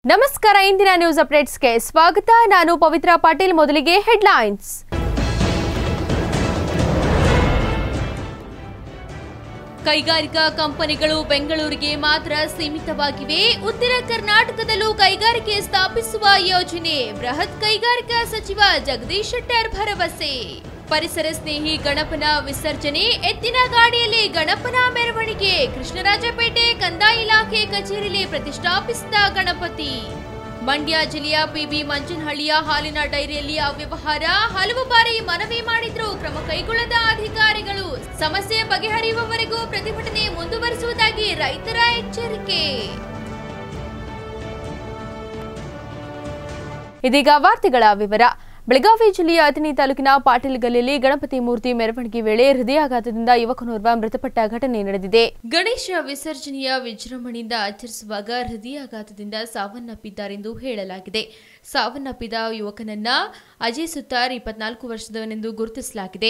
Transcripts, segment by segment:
ನಮಸ್ಕಾರ ಇಂದಿನ ನ್ಯೂಸ್ ಅಪ್ಡೇಟ್ಸ್ಗೆ ಸ್ವಾಗತ ನಾನು ಪವಿತ್ರ ಪಾಟೀಲ್ ಮೊದಲಿಗೆ ಹೆಡ್ಲೈನ್ಸ್ ಕೈಗಾರಿಕಾ ಕಂಪನಿಗಳು ಬೆಂಗಳೂರಿಗೆ ಮಾತ್ರ ಸೀಮಿತವಾಗಿವೆ ಉತ್ತರ ಕರ್ನಾಟಕದಲ್ಲೂ ಕೈಗಾರಿಕೆ ಸ್ಥಾಪಿಸುವ ಯೋಜನೆ ಬೃಹತ್ ಕೈಗಾರಿಕಾ ಸಚಿವ ಜಗದೀಶ್ ಶೆಟ್ಟರ್ ಭರವಸೆ ಪರಿಸರ ಸ್ನೇಹಿ ಗಣಪನ ವಿಸರ್ಜನೆ ಎತ್ತಿನ ಗಾಡಿಯಲ್ಲಿ ಗಣಪನ ಮೆರವಣಿಗೆ ಕೃಷ್ಣರಾಜಪೇಟೆ ಕಂದಾಯ ಇಲಾಖೆ ಕಚೇರಿಯಲ್ಲಿ ಪ್ರತಿಷ್ಠಾಪಿಸಿದ ಗಣಪತಿ ಮಂಡ್ಯ ಜಿಲ್ಲೆಯ ಪಿಬಿ ಮಂಚನಹಳ್ಳಿಯ ಹಾಲಿನ ಡೈರಿಯಲ್ಲಿ ಅವ್ಯವಹಾರ ಹಲವು ಬಾರಿ ಮನವಿ ಮಾಡಿದ್ರೂ ಕ್ರಮ ಕೈಗೊಳ್ಳದ ಅಧಿಕಾರಿಗಳು ಸಮಸ್ಯೆ ಬಗೆಹರಿಯುವವರೆಗೂ ಪ್ರತಿಭಟನೆ ಮುಂದುವರಿಸುವುದಾಗಿ ರೈತರ ಎಚ್ಚರಿಕೆ ಇದೀಗ ವಾರ್ತೆಗಳ ವಿವರ ಬೆಳಗಾವಿ ಜಿಲ್ಲೆಯ ಅಥಣಿ ತಾಲೂಕಿನ ಪಾಟೀಲ್ ಗಲ್ಲಿಯಲ್ಲಿ ಗಣಪತಿ ಮೂರ್ತಿ ಮೆರವಣಿಗೆ ವೇಳೆ ಹೃದಯಾಘಾತದಿಂದ ಯುವಕನೋರ್ವ ಮೃತಪಟ್ಟ ಘಟನೆ ನಡೆದಿದೆ ಗಣೇಶ ವಿಸರ್ಜನೆಯ ವಿಜೃಂಭಣೆಯಿಂದ ಆಚರಿಸುವಾಗ ಹೃದಯಾಘಾತದಿಂದ ಸಾವನ್ನಪ್ಪಿದ್ದಾರೆಂದು ಹೇಳಲಾಗಿದೆ ಸಾವನ್ನಪ್ಪಿದ ಯುವಕನನ್ನ ಅಜಯ್ ಸುತ್ತಾರ್ ಇಪ್ಪತ್ನಾಲ್ಕು ವರ್ಷದವನೆಂದು ಗುರುತಿಸಲಾಗಿದೆ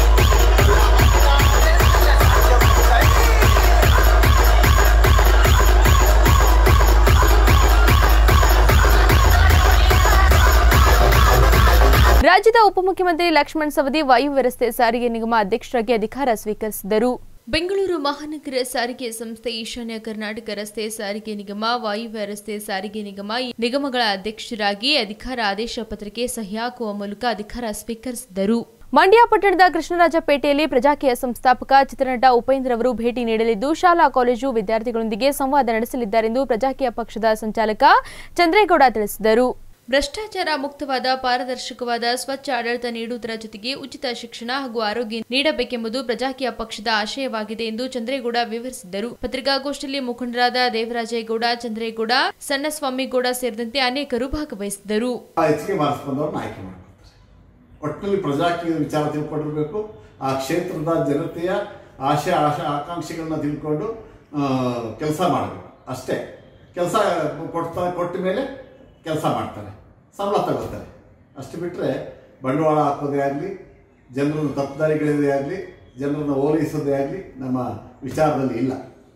ರಾಜ್ಯದ ಉಪಮುಖ್ಯಮಂತ್ರಿ ಲಕ್ಷ್ಮಣ್ ಸವದಿ ವಾಯುವ್ಯ ರಸ್ತೆ ಸಾರಿಗೆ ನಿಗಮ ಅಧ್ಯಕ್ಷರಾಗಿ ಅಧಿಕಾರ ಸ್ವೀಕರಿಸಿದರು ಬೆಂಗಳೂರು ಮಹಾನಗರ ಸಾರಿಗೆ ಸಂಸ್ಥೆ ಈಶಾನ್ಯ ಕರ್ನಾಟಕ ರಸ್ತೆ ಸಾರಿಗೆ ನಿಗಮ ವಾಯುವ್ಯ ರಸ್ತೆ ಸಾರಿಗೆ ನಿಗಮ ಈ ನಿಗಮಗಳ ಅಧ್ಯಕ್ಷರಾಗಿ ಅಧಿಕಾರ ಆದೇಶ ಪತ್ರಕ್ಕೆ ಸಹಿ ಹಾಕುವ ಮೂಲಕ ಅಧಿಕಾರ ಸ್ವೀಕರಿಸಿದರು ಮಂಡ್ಯ ಪಟ್ಟಣದ ಕೃಷ್ಣರಾಜಪೇಟೆಯಲ್ಲಿ ಪ್ರಜಾಕೀಯ ಸಂಸ್ಥಾಪಕ ಚಿತ್ರನಟ ಉಪೇಂದ್ರ ಅವರು ಭೇಟಿ ನೀಡಲಿದ್ದು ಶಾಲಾ ಕಾಲೇಜು ವಿದ್ಯಾರ್ಥಿಗಳೊಂದಿಗೆ ಸಂವಾದ ನಡೆಸಲಿದ್ದಾರೆಂದು ಪ್ರಜಾಕೀಯ ಪಕ್ಷದ ಸಂಚಾಲಕ ಚಂದ್ರೇಗೌಡ ತಿಳಿಸಿದರು ಭ್ರಷ್ಟಾಚಾರ ಮುಕ್ತವಾದ ಪಾರದರ್ಶಕವಾದ ಸ್ವಚ್ಛ ಆಡಳಿತ ನೀಡುವುದರ ಜೊತೆಗೆ ಉಚಿತ ಶಿಕ್ಷಣ ಹಾಗೂ ಆರೋಗ್ಯ ನೀಡಬೇಕೆಂಬುದು ಪ್ರಜಾಕೀಯ ಪಕ್ಷದ ಆಶಯವಾಗಿದೆ ಎಂದು ಚಂದ್ರೇಗೌಡ ವಿವರಿಸಿದ್ದರು ಪತ್ರಿಕಾಗೋಷ್ಠಿಯಲ್ಲಿ ಮುಖಂಡರಾದ ದೇವರಾಜೇಗೌಡ ಚಂದ್ರೇಗೌಡ ಸಣ್ಣಸ್ವಾಮಿಗೌಡ ಸೇರಿದಂತೆ ಅನೇಕರು ಭಾಗವಹಿಸಿದ್ದರು ಹೆಚ್ಚಿಗೆ ಮಾರ್ಕ್ಸ್ ಬಂದವ್ರನ್ನ ಆಯ್ಕೆ ಮಾಡ್ಕೊಳ್ತಾರೆ ಒಟ್ಟಿನಲ್ಲಿ ಪ್ರಜಾಕೀಯ ವಿಚಾರ ತಿಳ್ಕೊಂಡಿರ್ಬೇಕು ಆ ಕ್ಷೇತ್ರದ ಜನತೆಯ ಆಶೆ ಆಶಾ ಆಕಾಂಕ್ಷೆಗಳನ್ನ ತಿಳ್ಕೊಂಡು ಕೆಲಸ ಮಾಡಬೇಕು ಅಷ್ಟೇ ಕೆಲಸ ಕೊಡ್ತಾ ಕೊಟ್ಟ ಮೇಲೆ ಕೆಲಸ ಮಾಡ್ತಾರೆ ಸಂಬಳ ತಗೋತಾರೆ ಅಷ್ಟು ಬಿಟ್ಟರೆ ಬಂಡವಾಳ ಹಾಕೋದೇ ಆಗಲಿ ಜನರನ್ನು ತಪ್ಪುದಾರಿಗಳದೇ ಆಗಲಿ ಜನರನ್ನು ಓಲೈಸೋದೇ ಆಗಲಿ ನಮ್ಮ ವಿಚಾರದಲ್ಲಿ ಇಲ್ಲ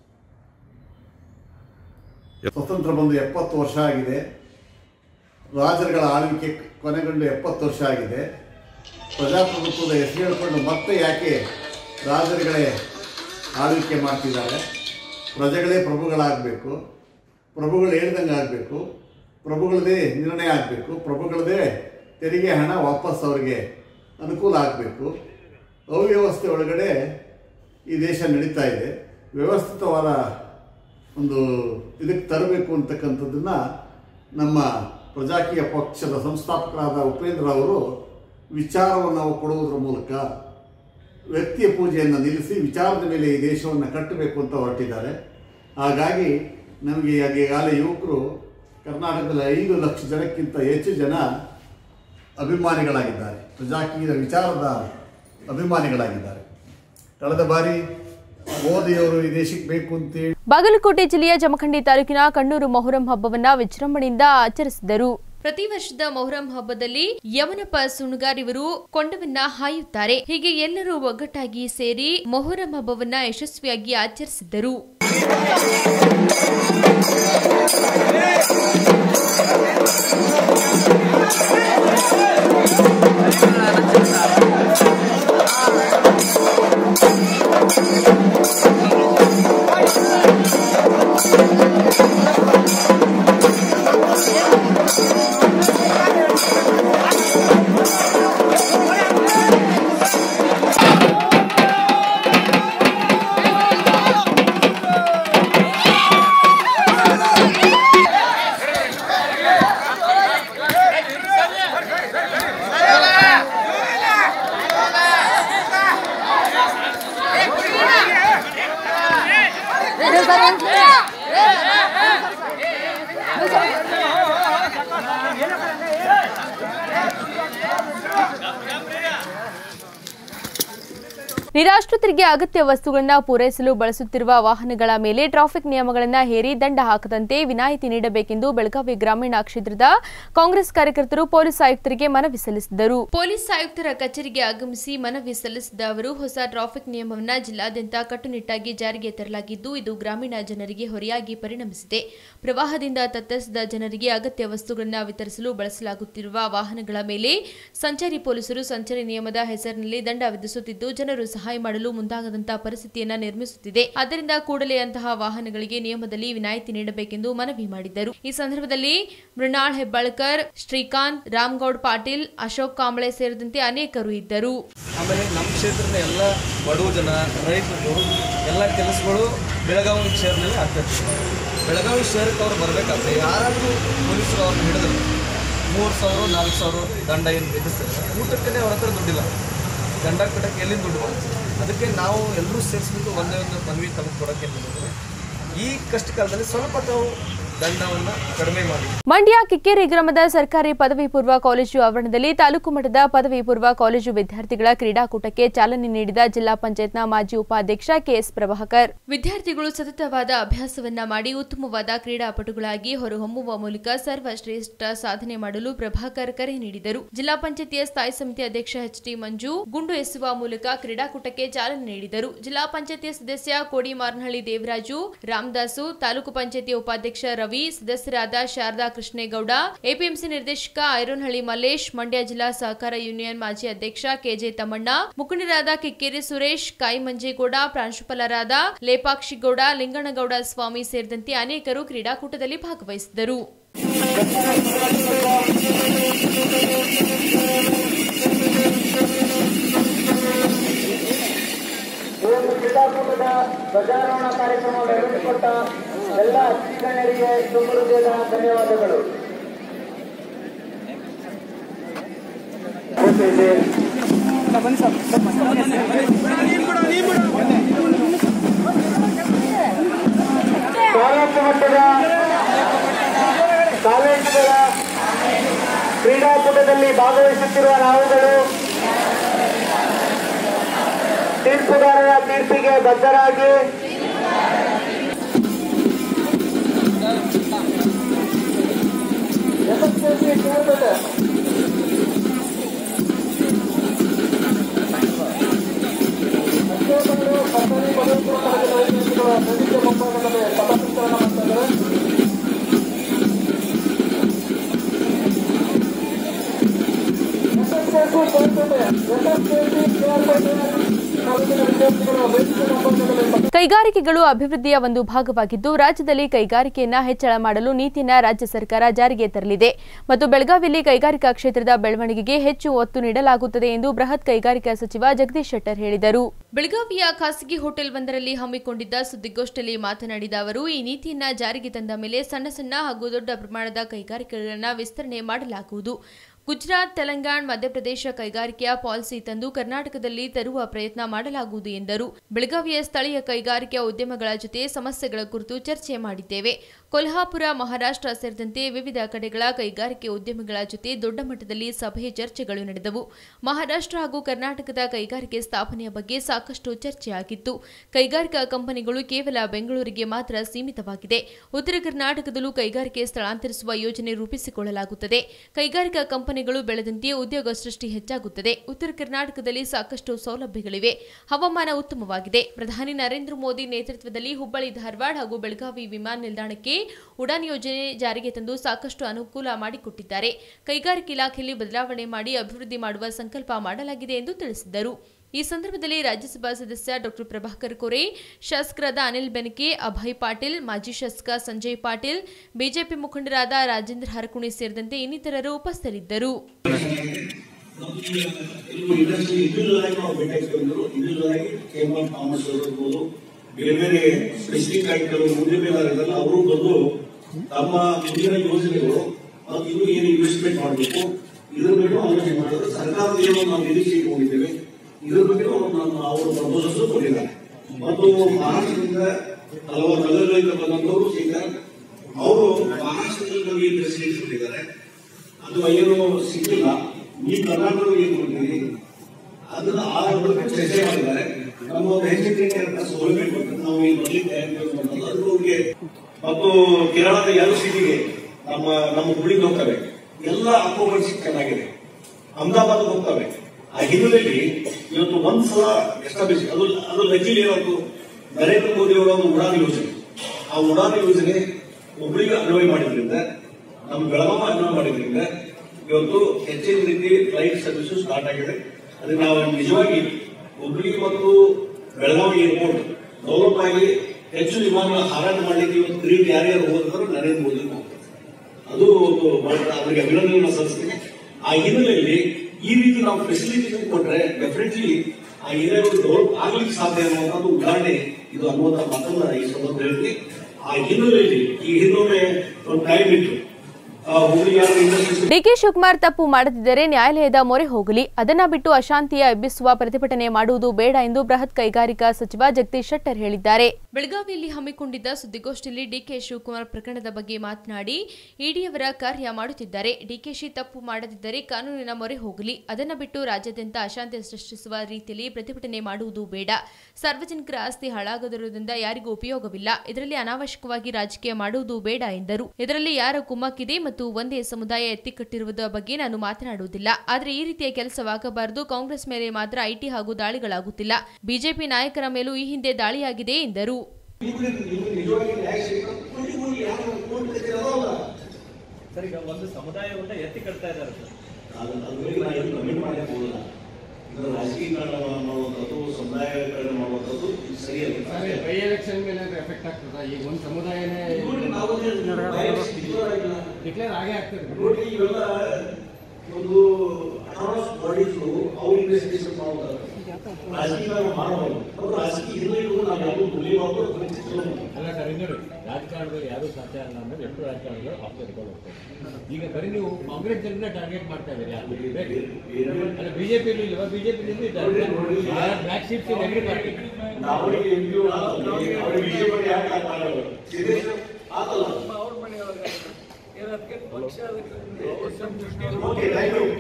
ಸ್ವತಂತ್ರ ಬಂದು ಎಪ್ಪತ್ತು ವರ್ಷ ಆಗಿದೆ ರಾಜರುಗಳ ಆಳ್ವಿಕೆ ಕೊನೆಗೊಂಡು ಎಪ್ಪತ್ತು ವರ್ಷ ಆಗಿದೆ ಪ್ರಜಾಪ್ರಭುತ್ವದ ಹೆಸರು ಹೇಳ್ಕೊಂಡು ಮತ್ತೆ ಯಾಕೆ ರಾಜರುಗಳೇ ಆಳ್ವಿಕೆ ಮಾಡ್ತಿದ್ದಾರೆ ಪ್ರಜೆಗಳೇ ಪ್ರಭುಗಳಾಗಬೇಕು ಪ್ರಭುಗಳು ಹೇಳ್ದಂಗೆ ಆಗಬೇಕು ಪ್ರಭುಗಳದೇ ನಿರ್ಣಯ ಆಗಬೇಕು ಪ್ರಭುಗಳದೇ ತೆರಿಗೆ ಹಣ ವಾಪಸ್ ಅವರಿಗೆ ಅನುಕೂಲ ಆಗಬೇಕು ಅವ್ಯವಸ್ಥೆ ಒಳಗಡೆ ಈ ದೇಶ ನಡೀತಾ ಇದೆ ವ್ಯವಸ್ಥಿತವಾದ ಒಂದು ಇದಕ್ಕೆ ತರಬೇಕು ಅಂತಕ್ಕಂಥದ್ದನ್ನು ನಮ್ಮ ಪ್ರಜಾಕೀಯ ಪಕ್ಷದ ಸಂಸ್ಥಾಪಕರಾದ ಉಪೇಂದ್ರ ಅವರು ವಿಚಾರವನ್ನು ನಾವು ಕೊಡುವುದರ ಮೂಲಕ ವ್ಯಕ್ತಿಯ ಪೂಜೆಯನ್ನು ನಿಲ್ಲಿಸಿ ವಿಚಾರದ ಮೇಲೆ ಈ ದೇಶವನ್ನು ಕಟ್ಟಬೇಕು ಅಂತ ಹೊರಟಿದ್ದಾರೆ ಹಾಗಾಗಿ ನಮಗೆ ಈಗಾಗಲೇ ಯುವಕರು ಕರ್ನಾಟಕದಲ್ಲಿ ಐದು ಲಕ್ಷ ಜನಕ್ಕಿಂತ ಹೆಚ್ಚು ಜನ ಅಭಿಮಾನಿಗಳಾಗಿದ್ದಾರೆ ಪ್ರಜಾಕೀಯ ವಿಚಾರದ ಅಭಿಮಾನಿಗಳಾಗಿದ್ದಾರೆ ಕಳೆದ ಬಾರಿ ಮೋದಿಯವರು ಈ ದೇಶಕ್ಕೆ ಬೇಕು ಅಂತೇಳಿ ಬಾಗಲಕೋಟೆ ಜಿಲ್ಲೆಯ ಜಮಖಂಡಿ ತಾಲೂಕಿನ ಕಣ್ಣೂರು ಮೊಹರಂ ಹಬ್ಬವನ್ನ ವಿಜೃಂಭಣೆಯಿಂದ ಆಚರಿಸಿದರು ಪ್ರತಿ ವರ್ಷದ ಮೊಹರಂ ಹಬ್ಬದಲ್ಲಿ ಯಮನಪ್ಪ ಸುಣಗಾರ್ ಇವರು ಕೊಂಡವನ್ನ ಹಾಯುತ್ತಾರೆ ಹೀಗೆ ಎಲ್ಲರೂ ಒಗ್ಗಟ್ಟಾಗಿ ಸೇರಿ ಮೊಹರಂ ಹಬ್ಬವನ್ನ ಯಶಸ್ವಿಯಾಗಿ ಆಚರಿಸಿದ್ದರು ನಿರಾಶ್ರಿತರಿಗೆ ಅಗತ್ಯ ವಸ್ತುಗಳನ್ನು ಪೂರೈಸಲು ಬಳಸುತ್ತಿರುವ ವಾಹನಗಳ ಮೇಲೆ ಟ್ರಾಫಿಕ್ ನಿಯಮಗಳನ್ನು ಹೇರಿ ದಂಡ ಹಾಕದಂತೆ ವಿನಾಯಿತಿ ನೀಡಬೇಕೆಂದು ಬೆಳಗಾವಿ ಗ್ರಾಮೀಣ ಕ್ಷೇತ್ರದ ಕಾಂಗ್ರೆಸ್ ಕಾರ್ಯಕರ್ತರು ಪೊಲೀಸ್ ಆಯುಕ್ತರಿಗೆ ಮನವಿ ಸಲ್ಲಿಸಿದರು ಪೊಲೀಸ್ ಆಯುಕ್ತರ ಕಚೇರಿಗೆ ಆಗಮಿಸಿ ಮನವಿ ಸಲ್ಲಿಸಿದ ಅವರು ಹೊಸ ಟ್ರಾಫಿಕ್ ನಿಯಮವನ್ನು ಜಿಲ್ಲಾದ್ಯಂತ ಕಟ್ಟುನಿಟ್ಟಾಗಿ ಜಾರಿಗೆ ತರಲಾಗಿದ್ದು ಇದು ಗ್ರಾಮೀಣ ಜನರಿಗೆ ಹೊರೆಯಾಗಿ ಪರಿಣಮಿಸಿದೆ ಪ್ರವಾಹದಿಂದ ತತ್ತರಿಸಿದ ಜನರಿಗೆ ಅಗತ್ಯ ವಸ್ತುಗಳನ್ನು ವಿತರಿಸಲು ಬಳಸಲಾಗುತ್ತಿರುವ ವಾಹನಗಳ ಮೇಲೆ ಸಂಚಾರಿ ಪೊಲೀಸರು ಸಂಚಾರಿ ನಿಯಮದ ಹೆಸರಿನಲ್ಲಿ ದಂಡ ವಿಧಿಸುತ್ತಿದ್ದು ಜನರು ಸಹಾಯ ಮಾಡಲು ಮುಂದಾಗದಂತಹ ಪರಿಸ್ಥಿತಿಯನ್ನ ನಿರ್ಮಿಸುತ್ತಿದೆ ಆದ್ದರಿಂದ ಕೂಡಲೇ ಅಂತಹ ವಾಹನಗಳಿಗೆ ನಿಯಮದಲ್ಲಿ ವಿನಾಯಿತಿ ನೀಡಬೇಕೆಂದು ಮನವಿ ಮಾಡಿದ್ದರು ಈ ಸಂದರ್ಭದಲ್ಲಿ ಮೃಣಾಳ್ ಹೆಬ್ಬಾಳ್ಕರ್ ಶ್ರೀಕಾಂತ್ ರಾಮ್ಗೌಡ್ ಪಾಟೀಲ್ ಅಶೋಕ್ ಕಾಂಬಳೆ ಸೇರಿದಂತೆ ಅನೇಕರು ಇದ್ದರು ಆಮೇಲೆ ನಮ್ಮ ಕ್ಷೇತ್ರದ ಎಲ್ಲ ಬಡವ ಜನ ರೈತರು ಎಲ್ಲ ಕೆಲಸಗಳು ಬೆಳಗಾವಿ ಶಹರ್ನಲ್ಲಿ ಆಗ್ತಿರ್ತದೆ ಬೆಳಗಾವಿ ಶಹರಕ್ಕೆ ಅವ್ರು ಬರಬೇಕಾದ್ರೆ ಯಾರಾದರೂ ಪೊಲೀಸರು ಅವ್ರನ್ನ ಹಿಡಿದ್ರು ಮೂರು ಸಾವಿರ ನಾಲ್ಕು ಸಾವಿರ ದಂಡ ಏನು ವಿಧಿಸ್ತಾರೆ ಊಟಕ್ಕೇ ಅವ್ರ ಹತ್ರ ದುಡ್ಡಿಲ್ಲ ದಂಡ ಕಟ್ಟಕ್ಕೆ ಎಲ್ಲಿಂದ ದುಡ್ಡು ಬರುತ್ತೆ ಅದಕ್ಕೆ ನಾವು ಎಲ್ಲರೂ ಸೇರಿಸ್ಬಿಟ್ಟು ಒಂದೇ ಒಂದು ಮನವಿ ತಮಗೆ ಕೊಡೋಕ್ಕೆ ಏನಿದೆ ಈ ಕಷ್ಟ ಕಾಲದಲ್ಲಿ ಸ್ವಲ್ಪ ತಾವು ದಂಡವನ್ನು ಕಡಿಮೆ ಮಾಡಿ ಮಂಡ್ಯ ಕಿಕ್ಕೇರಿ ಗ್ರಾಮದ ಸರ್ಕಾರಿ ಪದವಿ ಪೂರ್ವ ಕಾಲೇಜು ಆವರಣದಲ್ಲಿ ತಾಲೂಕು ಮಟ್ಟದ ಪದವಿ ಪೂರ್ವ ಕಾಲೇಜು ವಿದ್ಯಾರ್ಥಿಗಳ ಕ್ರೀಡಾಕೂಟಕ್ಕೆ ಚಾಲನೆ ನೀಡಿದ ಜಿಲ್ಲಾ ಪಂಚಾಯತ್ನ ಮಾಜಿ ಉಪಾಧ್ಯಕ್ಷ ಕೆಎಸ್ ಪ್ರಭಾಕರ್ ವಿದ್ಯಾರ್ಥಿಗಳು ಸತತವಾದ ಅಭ್ಯಾಸವನ್ನ ಮಾಡಿ ಉತ್ತಮವಾದ ಕ್ರೀಡಾಪಟುಗಳಾಗಿ ಹೊರಹೊಮ್ಮುವ ಮೂಲಕ ಸರ್ವಶ್ರೇಷ್ಠ ಸಾಧನೆ ಮಾಡಲು ಪ್ರಭಾಕರ್ ಕರೆ ನೀಡಿದರು ಜಿಲ್ಲಾ ಪಂಚಾಯತಿಯ ಸ್ಥಾಯಿ ಸಮಿತಿ ಅಧ್ಯಕ್ಷ ಎಚ್ ಟಿ ಮಂಜು ಗುಂಡು ಎಸೆಯುವ ಮೂಲಕ ಕ್ರೀಡಾಕೂಟಕ್ಕೆ ಚಾಲನೆ ನೀಡಿದರು ಜಿಲ್ಲಾ ಪಂಚಾಯತಿಯ ಸದಸ್ಯ ಕೋಡಿ ಮಾರ್ನಹಳ್ಳಿ ದೇವರಾಜು ರಾಮದಾಸು ತಾಲೂಕು ಪಂಚಾಯತಿ ಉಪಾಧ್ಯಕ್ಷ ರವಿ ಸದಸ್ಯರಾದ ಶಾರದಾ ಕೃಷ್ಣೇಗೌಡ ಎಪಿಎಂಸಿ ನಿರ್ದೇಶಕ ಐರೋನ್ಹಳ್ಳಿ ಮಲ್ಲೇಶ್ ಮಂಡ್ಯ ಜಿಲ್ಲಾ ಸಹಕಾರ ಯೂನಿಯನ್ ಮಾಜಿ ಅಧ್ಯಕ್ಷ ಕೆಜೆ ತಮ್ಮಣ್ಣ ಮುಖಂಡರಾದ ಕಿಕ್ಕೇರಿ ಸುರೇಶ್ ಕಾಯಿಮಂಜೇಗೌಡ ಪ್ರಾಂಶುಪಾಲರಾದ ಲೇಪಾಕ್ಷಿಗೌಡ ಲಿಂಗಣ್ಣಗೌಡ ಸ್ವಾಮಿ ಸೇರಿದಂತೆ ಅನೇಕರು ಕ್ರೀಡಾಕೂಟದಲ್ಲಿ ಭಾಗವಹಿಸಿದರು ಈ ಒಂದು ಕ್ರೀಡಾಕೂಟದ ಧ್ವಜಾರೋಹಣ ಕಾರ್ಯಕ್ರಮ ನಡೆಸಿಕೊಟ್ಟ ಎಲ್ಲ ಅತಿಥಿಗಣ್ಯರಿಗೆ ತುಂಬ ಹೃದಯದ ಧನ್ಯವಾದಗಳು ತಾಲೂಕು ಮಟ್ಟದ ಕಾಲೇಜುಗಳ ಕ್ರೀಡಾಕೂಟದಲ್ಲಿ ಭಾಗವಹಿಸುತ್ತಿರುವ ನಾವುಗಳು ತೀರ್ಪುಗಾರರ ತೀರ್ಪಿಗೆ ಬದ್ಧರಾಗಿ ಕೈಗಾರಿಕೆಗಳು ಅಭಿವೃದ್ಧಿಯ ಒಂದು ಭಾಗವಾಗಿದ್ದು ರಾಜ್ಯದಲ್ಲಿ ಕೈಗಾರಿಕೆಯನ್ನ ಹೆಚ್ಚಳ ಮಾಡಲು ನೀತಿಯನ್ನ ರಾಜ್ಯ ಸರ್ಕಾರ ಜಾರಿಗೆ ತರಲಿದೆ ಮತ್ತು ಬೆಳಗಾವಿಯಲ್ಲಿ ಕೈಗಾರಿಕಾ ಕ್ಷೇತ್ರದ ಬೆಳವಣಿಗೆಗೆ ಹೆಚ್ಚು ಒತ್ತು ನೀಡಲಾಗುತ್ತದೆ ಎಂದು ಬೃಹತ್ ಕೈಗಾರಿಕಾ ಸಚಿವ ಜಗದೀಶ್ ಶೆಟ್ಟರ್ ಹೇಳಿದರು ಬೆಳಗಾವಿಯ ಖಾಸಗಿ ಹೋಟೆಲ್ ಒಂದರಲ್ಲಿ ಹಮ್ಮಿಕೊಂಡಿದ್ದ ಸುದ್ದಿಗೋಷ್ಠಿಯಲ್ಲಿ ಮಾತನಾಡಿದ ಅವರು ಈ ನೀತಿಯನ್ನ ಜಾರಿಗೆ ತಂದ ಮೇಲೆ ಸಣ್ಣ ಸಣ್ಣ ಹಾಗೂ ದೊಡ್ಡ ಪ್ರಮಾಣದ ಕೈಗಾರಿಕೆಗಳನ್ನು ವಿಸ್ತರಣೆ ಮಾಡಲಾಗುವುದು ಗುಜರಾತ್ ತೆಲಂಗಾಣ ಮಧ್ಯಪ್ರದೇಶ ಕೈಗಾರಿಕೆಯ ಪಾಲಿಸಿ ತಂದು ಕರ್ನಾಟಕದಲ್ಲಿ ತರುವ ಪ್ರಯತ್ನ ಮಾಡಲಾಗುವುದು ಎಂದರು ಬೆಳಗಾವಿಯ ಸ್ಥಳೀಯ ಕೈಗಾರಿಕೆಯ ಉದ್ಯಮಗಳ ಜೊತೆ ಸಮಸ್ಯೆಗಳ ಕುರಿತು ಚರ್ಚೆ ಮಾಡಿದ್ದೇವೆ ಕೊಲ್ಹಾಪುರ ಮಹಾರಾಷ್ಟ್ರ ಸೇರಿದಂತೆ ವಿವಿಧ ಕಡೆಗಳ ಕೈಗಾರಿಕೆ ಉದ್ಯಮಿಗಳ ಜೊತೆ ದೊಡ್ಡ ಮಟ್ಟದಲ್ಲಿ ಸಭೆ ಚರ್ಚೆಗಳು ನಡೆದವು ಮಹಾರಾಷ್ಟ್ರ ಹಾಗೂ ಕರ್ನಾಟಕದ ಕೈಗಾರಿಕೆ ಸ್ಥಾಪನೆಯ ಬಗ್ಗೆ ಸಾಕಷ್ಟು ಚರ್ಚೆಯಾಗಿತ್ತು ಕೈಗಾರಿಕಾ ಕಂಪನಿಗಳು ಕೇವಲ ಬೆಂಗಳೂರಿಗೆ ಮಾತ್ರ ಸೀಮಿತವಾಗಿದೆ ಉತ್ತರ ಕರ್ನಾಟಕದಲ್ಲೂ ಕೈಗಾರಿಕೆ ಸ್ಥಳಾಂತರಿಸುವ ಯೋಜನೆ ರೂಪಿಸಿಕೊಳ್ಳಲಾಗುತ್ತದೆ ಕೈಗಾರಿಕಾ ಕಂಪನಿಗಳು ಬೆಳೆದಂತೆ ಉದ್ಯೋಗ ಸೃಷ್ಟಿ ಹೆಚ್ಚಾಗುತ್ತದೆ ಉತ್ತರ ಕರ್ನಾಟಕದಲ್ಲಿ ಸಾಕಷ್ಟು ಸೌಲಭ್ಯಗಳಿವೆ ಹವಾಮಾನ ಉತ್ತಮವಾಗಿದೆ ಪ್ರಧಾನಿ ನರೇಂದ್ರ ಮೋದಿ ನೇತೃತ್ವದಲ್ಲಿ ಹುಬ್ಬಳ್ಳಿ ಧಾರವಾಡ ಹಾಗೂ ಬೆಳಗಾವಿ ವಿಮಾನ ನಿಲ್ದಾಣಕ್ಕೆ ಉಡಾನ್ ಯೋಜನೆ ಜಾರಿಗೆ ತಂದು ಸಾಕಷ್ಟು ಅನುಕೂಲ ಮಾಡಿಕೊಟ್ಟಿದ್ದಾರೆ ಕೈಗಾರಿಕೆ ಇಲಾಖೆಯಲ್ಲಿ ಬದಲಾವಣೆ ಮಾಡಿ ಅಭಿವೃದ್ಧಿ ಮಾಡುವ ಸಂಕಲ್ಪ ಮಾಡಲಾಗಿದೆ ಎಂದು ತಿಳಿಸಿದರು ಈ ಸಂದರ್ಭದಲ್ಲಿ ರಾಜ್ಯಸಭಾ ಸದಸ್ಯ ಡಾಕ್ಟರ್ ಪ್ರಭಾಕರ್ ಕೊರೆ ಶಾಸಕರಾದ ಅನಿಲ್ ಬೆನಕೆ ಅಭಯ್ ಪಾಟೀಲ್ ಮಾಜಿ ಶಾಸಕ ಸಂಜಯ್ ಪಾಟೀಲ್ ಬಿಜೆಪಿ ಮುಖಂಡರಾದ ರಾಜೇಂದ್ರ ಹರಕುಣಿ ಸೇರಿದಂತೆ ಇನ್ನಿತರರು ಉಪಸ್ಥಿತರಿದ್ದರು ಇದು ಇಂಡಸ್ಟ್ರಿ ಇಂಡಿವಿಜುವಲ್ ಆಗಿ ನಾವು ಭೇಟಿ ಬಂದರು ಇಂಡಿವಿಜುವಲ್ ಆಗಿ ಚೇಂಬರ್ ಕಾಮರ್ಸ್ ಇರ್ಬೋದು ಬೇರೆ ಬೇರೆ ಸ್ಪೆಸಿಫಿಕ್ ಆಗಿ ಕೆಲವು ಉದ್ಯಮಿಗಳಿರಲ್ಲ ಅವರು ಬಂದು ತಮ್ಮ ಮುಂದಿನ ಯೋಜನೆಗಳು ಮತ್ತು ಇನ್ನು ಏನು ಇನ್ವೆಸ್ಟ್ಮೆಂಟ್ ಮಾಡಬೇಕು ಇದ್ರ ಬಗ್ಗೆ ಆಲೋಚನೆ ಮಾಡಿದ್ರೆ ಸರ್ಕಾರದ ಏನು ನಾವು ನಿರೀಕ್ಷೆ ಇಟ್ಕೊಂಡಿದ್ದೇವೆ ಇದ್ರ ಬಗ್ಗೆ ನಮ್ಮ ಅವರು ಪ್ರಪೋಸಲ್ಸ್ ಕೊಟ್ಟಿದ್ದಾರೆ ಮತ್ತು ಮಹಾರಾಷ್ಟ್ರದಿಂದ ಹಲವಾರು ನಗರಗಳಿಂದ ಬಂದಂತವರು ಸಹಿತ ಅವರು ಮಹಾರಾಷ್ಟ್ರದಲ್ಲಿ ನಮಗೆ ಫೆಸಿಲಿಟೀಸ್ ಕೊಟ್ಟಿದ್ದಾರೆ ಅದು ಏನು ಸಿಕ್ಕಿಲ್ಲ ಈ ಕರ್ನಾಟಕ ಏನು ಕೊಟ್ಟಿದ್ದೀರಿ ಅದನ್ನ ಆ ಬಗ್ಗೆ ಚರ್ಚೆ ಮಾಡಿದ್ದಾರೆ ನಮ್ಮ ಒಂದು ಹೆಜ್ಜೆ ಸೌಲಭ್ಯ ನಾವು ಇಲ್ಲಿ ಬರ್ಲಿಕ್ಕೆ ಅದು ಅವ್ರಿಗೆ ಮತ್ತು ಕೇರಳದ ಎರಡು ಸಿಟಿಗೆ ನಮ್ಮ ನಮ್ಮ ಹುಬ್ಳಿಗೆ ಹೋಗ್ತವೆ ಎಲ್ಲ ಅಕೋಮಡೇಷನ್ ಚೆನ್ನಾಗಿದೆ ಅಹಮದಾಬಾದ್ ಹೋಗ್ತವೆ ಆ ಹಿನ್ನೆಲೆಯಲ್ಲಿ ಇವತ್ತು ಒಂದ್ ಸಲ ಎಸ್ಟಾಬ್ಲಿಷ್ ಅದು ಅದು ಲೆಜ್ಜಿಲ್ ಏನಾಯ್ತು ನರೇಂದ್ರ ಮೋದಿ ಅವರ ಒಂದು ಉಡಾನ್ ಯೋಜನೆ ಆ ಉಡಾನ್ ಯೋಜನೆ ಒಬ್ಬರಿಗೆ ಅನ್ವಯ ಮಾಡಿದ್ರಿಂದ ನಮ್ಮ ಬೆಳಗಾವ ಅನ್ವಯ ಮಾಡಿದ್ರಿಂದ ಇವತ್ತು ಹೆಚ್ಚಿನ ರೀತಿ ಫ್ಲೈಟ್ ಸರ್ವಿಸ್ ಸ್ಟಾರ್ಟ್ ಆಗಿದೆ ಅದಕ್ಕೆ ನಾವು ನಿಜವಾಗಿ ಹುಬ್ಳಿ ಮತ್ತು ಬೆಳಗಾವಿ ಏರ್ಪೋರ್ಟ್ ಡೆವಲಪ್ ಆಗಿ ಹೆಚ್ಚು ವಿಮಾನಗಳ ಹಾರಾಟ ಮಾಡಲಿಕ್ಕೆ ಇವತ್ತು ಗ್ರೀನ್ ಯಾರ್ಯಾರು ಹೋದ್ರೆ ನರೇಂದ್ರ ಮೋದಿ ಹೋಗ್ತಾರೆ ಅದು ಒಂದು ಬಹಳ ಅವರಿಗೆ ಅಭಿನಂದನೆ ಸಲ್ಲಿಸ್ತೀನಿ ಆ ಹಿನ್ನೆಲೆಯಲ್ಲಿ ಈ ರೀತಿ ನಾವು ಫೆಸಿಲಿಟಿ ಕೊಟ್ರೆ ಡೆಫಿನೆಟ್ಲಿ ಆ ಏರಿಯಾಗಳು ಡೆವಲಪ್ ಆಗ್ಲಿಕ್ಕೆ ಸಾಧ್ಯ ಅನ್ನುವಂಥದ್ದು ಉದಾಹರಣೆ ಇದು ಅನ್ನುವಂಥ ಮಾತನ್ನ ಈ ಸಂದರ್ಭ ಹೇಳ್ತೀನಿ ಆ ಹಿನ್ನೆಲೆಯಲ್ಲಿ ಈ ಹಿಂದೊಮ್ಮೆ ಒಂದು ಟೈಮ್ ಇತ್ತು ಆ ಹುಬ್ಳಿ ಯಾರು ಇಂಡಸ್ಟ್ರೀಸ್ ಡಿಕೆ ಶಿವಕುಮಾರ್ ತಪ್ಪು ಮಾಡದಿದ್ದರೆ ನ್ಯಾಯಾಲಯದ ಮೊರೆ ಹೋಗಲಿ ಅದನ್ನ ಬಿಟ್ಟು ಅಶಾಂತಿಯ ಎಬ್ಬಿಸುವ ಪ್ರತಿಭಟನೆ ಮಾಡುವುದು ಬೇಡ ಎಂದು ಬೃಹತ್ ಕೈಗಾರಿಕಾ ಸಚಿವ ಜಗದೀಶ್ ಶೆಟ್ಟರ್ ಹೇಳಿದ್ದಾರೆ ಬೆಳಗಾವಿಯಲ್ಲಿ ಹಮ್ಮಿಕೊಂಡಿದ್ದ ಸುದ್ದಿಗೋಷ್ಠಿಯಲ್ಲಿ ಡಿಕೆ ಶಿವಕುಮಾರ್ ಪ್ರಕರಣದ ಬಗ್ಗೆ ಮಾತನಾಡಿ ಇಡಿಯವರ ಕಾರ್ಯ ಮಾಡುತ್ತಿದ್ದಾರೆ ಡಿಕೆಶಿ ತಪ್ಪು ಮಾಡದಿದ್ದರೆ ಕಾನೂನಿನ ಮೊರೆ ಹೋಗಲಿ ಅದನ್ನ ಬಿಟ್ಟು ರಾಜ್ಯಾದ್ಯಂತ ಅಶಾಂತಿ ಸೃಷ್ಟಿಸುವ ರೀತಿಯಲ್ಲಿ ಪ್ರತಿಭಟನೆ ಮಾಡುವುದು ಬೇಡ ಸಾರ್ವಜನಿಕರ ಆಸ್ತಿ ಹಾಳಾಗದಿರುವುದರಿಂದ ಯಾರಿಗೂ ಉಪಯೋಗವಿಲ್ಲ ಇದರಲ್ಲಿ ಅನಾವಶ್ಯಕವಾಗಿ ರಾಜಕೀಯ ಮಾಡುವುದು ಬೇಡ ಎಂದರು ಇದರಲ್ಲಿ ಯಾರ ಕುಮ್ಮಕ್ಕಿದೆ ಮತ್ತು ಒಂದೇ ಸಮುದಾಯ ಎತ್ತಿಕಟ್ಟಿರುವುದರ ಬಗ್ಗೆ ನಾನು ಮಾತನಾಡುವುದಿಲ್ಲ ಆದರೆ ಈ ರೀತಿಯ ಕೆಲಸವಾಗಬಾರದು ಕಾಂಗ್ರೆಸ್ ಮೇಲೆ ಮಾತ್ರ ಐಟಿ ಹಾಗೂ ದಾಳಿಗಳಾಗುತ್ತಿಲ್ಲ ಬಿಜೆಪಿ ನಾಯಕರ ಮೇಲೂ ಈ ಹಿಂದೆ ದಾಳಿಯಾಗಿದೆ ಎಂದರು ನಿಜವಾಗಿ ನ್ಯಾಯ ಸಿಗ್ಬೇಕು. ಕೋಟಿಗಳು ಯಾರು ಕೋಟಿ ಕಚೇರಿ ಅದಾವಲ್ಲ? ಸರ್ ಈಗ ಒಂದು ಸಮುದಾಯವನ್ನ ಎತ್ತಿ ಕಟ್ತಾ ಇದ್ದಾರೆ ಸರ್ ಅದು ಅದ್ರ ಬಗ್ಗೆ ನಾನು ಏನು ಕಮೆಂಟ್ ಮಾಡಕ್ಕೆ ಹೋಗಲ್ಲ ಇದು ರಾಜಕೀಕರಣ ಮಾಡುವಂಥದ್ದು ಸಮುದಾಯಕರಣ ಮಾಡುವಂಥದ್ದು ಇದು ಸರಿಯಲ್ಲ ಬೈ ಎಲೆಕ್ಷನ್ ಮೇಲೆ ಏನಾದ್ರು ಎಫೆಕ್ಟ್ ಆಗ್ತದ ಈಗ ಒಂದು ಸಮುದಾಯನೇ ನೋಡಿ, ನಾವು ಡಿಕ್ಲೇರ್ ಡಿಕ್ಲೇರ್ ಆಗೇ ಆಗ್ತದೆ ನೋಡಿ ಇವೆಲ್ಲ ಒಂದು ಅಟಾನಮಸ್ ಬಾಡೀಸು ಅವ್ರು ಇನ್ವೆಸ್ಟಿಗೇಷನ್ ಮಾಡ್ತಾರೆ ರಾಜಕೀಯ ಮಾಡಬಾರ್ದು ಅವ್ರು ರಾಜಕೀಯ ಹಿನ್ನೆಲೆಗಳು ನಾವು ಯಾವುದು ತುಳಿಬಾರ್ದು ಅದನ್ನ ತಿಳ್ಕೊಳ್ಬೇಕು. ಅಲ್ಲ ಸರ್ ಇನ್ನೊಂದು ರಾಜಕಾರಣದಲ್ಲಿ ಯಾರು ಸಾಧ್ಯ ಅಲ್ಲ ಅಂದ್ರೆ ಎಷ್ಟು ರಾಜಕಾರಣಿಗಳು ಆಫ್ ತೆಗೆದುಕೊಂಡು ಹೋಗ್ತಾರೆ ಈಗ ಬರೀ ನೀವು ಕಾಂಗ್ರೆಸ್ ಜನರನ್ನ ಟಾರ್ಗೆಟ್ ಮಾಡ್ತಾ ಇದ್ದೀರಿ ಅಲ್ಲ ಬಿಜೆಪಿ ಇಲ್ವಾ ಬಿಜೆಪಿ ಬ್ಲಾಕ್ ಶೀಟ್ಸ್ ನೆಗಡಿ ಪಾರ್ಟಿ ನಾವು ಎಂ ಪಿ ಅವ್ರಿಗೆ ಬಿಜೆಪಿ ಯಾಕೆ ಆಗಲ್ಲ ಸಿದ್ದೇಶ್ ಆತಲ್ಲ ಓಕೆ ಥ್ಯಾಂಕ್ ಯು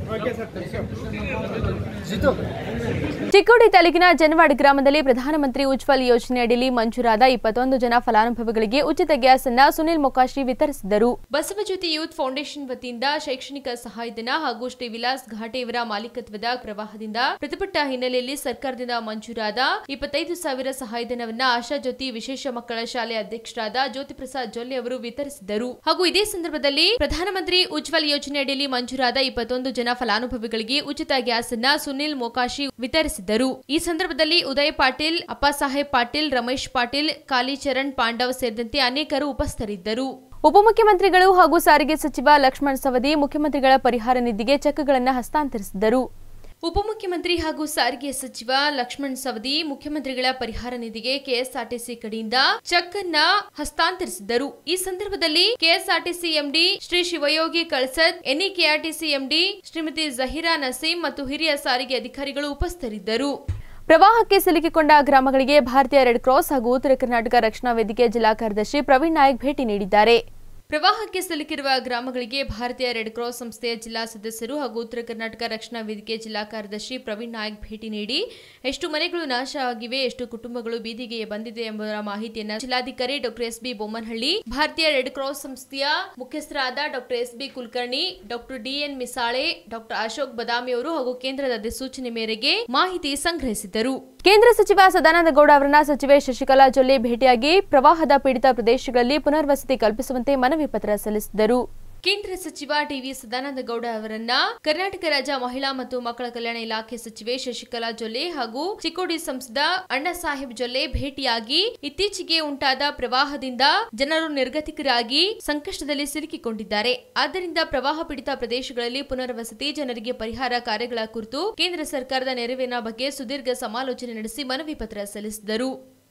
ಚಿಕ್ಕೋಡಿ ತಾಲೂಕಿನ ಜನವಾಡ ಗ್ರಾಮದಲ್ಲಿ ಪ್ರಧಾನಮಂತ್ರಿ ಉಜ್ವಲ್ ಯೋಜನೆಯಡಿಯಲ್ಲಿ ಮಂಜೂರಾದ ಇಪ್ಪತ್ತೊಂದು ಜನ ಫಲಾನುಭವಿಗಳಿಗೆ ಉಚಿತ ಗ್ಯಾಸ್ ಅನ್ನ ಸುನಿಲ್ ಮೊಕಾಶಿ ವಿತರಿಸಿದರು ಬಸವಜ್ಯೋತಿ ಯೂತ್ ಫೌಂಡೇಶನ್ ವತಿಯಿಂದ ಶೈಕ್ಷಣಿಕ ಸಹಾಯಧನ ಹಾಗೂ ಶ್ರೀ ವಿಲಾಸ್ ಘಾಟೆಯವರ ಮಾಲೀಕತ್ವದ ಪ್ರವಾಹದಿಂದ ಪ್ರತಿಭಟ ಹಿನ್ನೆಲೆಯಲ್ಲಿ ಸರ್ಕಾರದಿಂದ ಮಂಜೂರಾದ ಇಪ್ಪತ್ತೈದು ಸಾವಿರ ಸಹಾಯಧನವನ್ನ ಆಶಾಜ್ಯೋತಿ ವಿಶೇಷ ಮಕ್ಕಳ ಶಾಲೆ ಅಧ್ಯಕ್ಷರಾದ ಜ್ಯೋತಿ ಪ್ರಸಾದ್ ಜೊಲ್ಲೆ ಅವರು ವಿತರಿಸಿದರು ಹಾಗೂ ಇದೇ ಸಂದರ್ಭದಲ್ಲಿ ಪ್ರಧಾನಮಂತ್ರಿ ಉಜ್ವಲ್ ಯೋಜನೆಯಡಿಯಲ್ಲಿ ಮಂಜೂರಾದ ಇಪ್ಪತ್ತೊಂದು ಜನ ಫಲಾನುಭವಿಗಳಿಗೆ ಉಚಿತ ಗ್ಯಾಸ್ ಅನ್ನ ಸುನಿಲ್ ಮೊಕಾಶಿ ವಿತರಿಸಿದರು ಈ ಸಂದರ್ಭದಲ್ಲಿ ಉದಯ್ ಪಾಟೀಲ್ ಅಪ್ಪಾಸಾಹೇಬ್ ಪಾಟೀಲ್ ರಮೇಶ್ ಪಾಟೀಲ್ ಕಾಲಿಚರಣ್ ಪಾಂಡವ್ ಸೇರಿದಂತೆ ಅನೇಕರು ಉಪಸ್ಥಿತರಿದ್ದರು ಉಪಮುಖ್ಯಮಂತ್ರಿಗಳು ಹಾಗೂ ಸಾರಿಗೆ ಸಚಿವ ಲಕ್ಷ್ಮಣ್ ಸವದಿ ಮುಖ್ಯಮಂತ್ರಿಗಳ ಪರಿಹಾರ ನಿಧಿಗೆ ಚೆಕ್ಗಳನ್ನು ಹಸ್ತಾಂತರಿಸಿದರು ಉಪಮುಖ್ಯಮಂತ್ರಿ ಹಾಗೂ ಸಾರಿಗೆ ಸಚಿವ ಲಕ್ಷ್ಮಣ್ ಸವದಿ ಮುಖ್ಯಮಂತ್ರಿಗಳ ಪರಿಹಾರ ನಿಧಿಗೆ ಕೆಎಸ್ಆರ್ಟಿಸಿ ಕಡೆಯಿಂದ ಚೆಕ್ ಅನ್ನ ಹಸ್ತಾಂತರಿಸಿದರು ಈ ಸಂದರ್ಭದಲ್ಲಿ KSRTC MD Shri Shivayogi Kalasad NEKRTC MD Shrimati Zaheera Naseem ಮತ್ತು ಹಿರಿಯ ಸಾರಿಗೆ ಅಧಿಕಾರಿಗಳು ಉಪಸ್ಥಿತರಿದ್ದರು ಪ್ರವಾಹಕ್ಕೆ ಸಿಲುಕಿಕೊಂಡ ಗ್ರಾಮಗಳಿಗೆ ಭಾರತೀಯ ರೆಡ್ ಕ್ರಾಸ್ ಹಾಗೂ ಉತ್ತರ ಕರ್ನಾಟಕ ರಕ್ಷಣಾ ವೇದಿಕೆ ಜಿಲ್ಲಾ ಕಾರ್ಯದರ್ಶಿ ಪ್ರವೀಣ್ ನಾಯಕ್ ಭೇಟಿ ನೀಡಿದ್ದಾರೆ ಪ್ರವಾಹಕ್ಕೆ ಸಿಲುಕಿರುವ ಗ್ರಾಮಗಳಿಗೆ ಭಾರತೀಯ ರೆಡ್ ಕ್ರಾಸ್ ಸಂಸ್ಥೆಯ ಜಿಲ್ಲಾ ಸದಸ್ಯರು ಹಾಗೂ ಉತ್ತರ ಕರ್ನಾಟಕ ರಕ್ಷಣಾ ವೇದಿಕೆ ಜಿಲ್ಲಾ ಕಾರ್ಯದರ್ಶಿ ಪ್ರವೀಣ್ ನಾಯಕ್ ಭೇಟಿ ನೀಡಿ ಎಷ್ಟು ಮನೆಗಳು ನಾಶ ಆಗಿವೆ ಎಷ್ಟು ಕುಟುಂಬಗಳು ಬೀದಿಗೆ ಬಂದಿದೆ ಎಂಬುದರ ಮಾಹಿತಿಯನ್ನು ಜಿಲ್ಲಾಧಿಕಾರಿ ಡಾಕ್ಟರ್ ಎಸ್ ಬಿ ಬೊಮ್ಮನಹಳ್ಳಿ ಭಾರತೀಯ ರೆಡ್ ಕ್ರಾಸ್ ಸಂಸ್ಥೆಯ ಮುಖ್ಯಸ್ಥರಾದ doctor S B Kulkarni doctor DN Misale doctor Ashok Badami ಅವರು ಹಾಗೂ ಕೇಂದ್ರದ ಅಧಿಸೂಚನೆ ಮೇರೆಗೆ ಮಾಹಿತಿ ಸಂಗ್ರಹಿಸಿದರು ಕೇಂದ್ರ ಸಚಿವ ಸದಾನಂದ ಗೌಡ ಅವರನ್ನ ಸಚಿವೆ ಶಶಿಕಲಾ ಜೊಲ್ಲೆ ಭೇಟಿಯಾಗಿ ಪ್ರವಾಹದ ಪೀಡಿತ ಪ್ರದೇಶಗಳಲ್ಲಿ ಪುನರ್ವಸತಿ ಕಲ್ಪಿಸುವಂತೆ ಮನವಿ ಪತ್ರ ಸಲ್ಲಿಸಿದರು ಕೇಂದ್ರ ಸಚಿವ ಟಿವಿ ಸದಾನಂದ ಗೌಡ ಅವರನ್ನ ಕರ್ನಾಟಕ ರಾಜ್ಯ ಮಹಿಳಾ ಮತ್ತು ಮಕ್ಕಳ ಕಲ್ಯಾಣ ಇಲಾಖೆ ಸಚಿವೆ ಶಶಿಕಲಾ ಜೊಲ್ಲೆ ಹಾಗೂ ಚಿಕ್ಕೋಡಿ ಸಂಸದ ಅಣ್ಣಾ ಸಾಹೇಬ್ ಜೊಲ್ಲೆ ಭೇಟಿಯಾಗಿ ಇತ್ತೀಚೆಗೆ ಉಂಟಾದ ಪ್ರವಾಹದಿಂದ ಜನರು ನಿರ್ಗತಿಕರಾಗಿ ಸಂಕಷ್ಟದಲ್ಲಿ ಸಿಲುಕಿಕೊಂಡಿದ್ದಾರೆ ಆದ್ದರಿಂದ ಪ್ರವಾಹ ಪೀಡಿತ ಪ್ರದೇಶಗಳಲ್ಲಿ ಪುನರ್ವಸತಿ ಜನರಿಗೆ ಪರಿಹಾರ ಕಾರ್ಯಗಳ ಕುರಿತು ಕೇಂದ್ರ ಸರ್ಕಾರದ ನೆರವಿನ ಬಗ್ಗೆ ಸುದೀರ್ಘ ಸಮಾಲೋಚನೆ ನಡೆಸಿ ಮನವಿ ಪತ್ರ ಸಲ್ಲಿಸಿದರು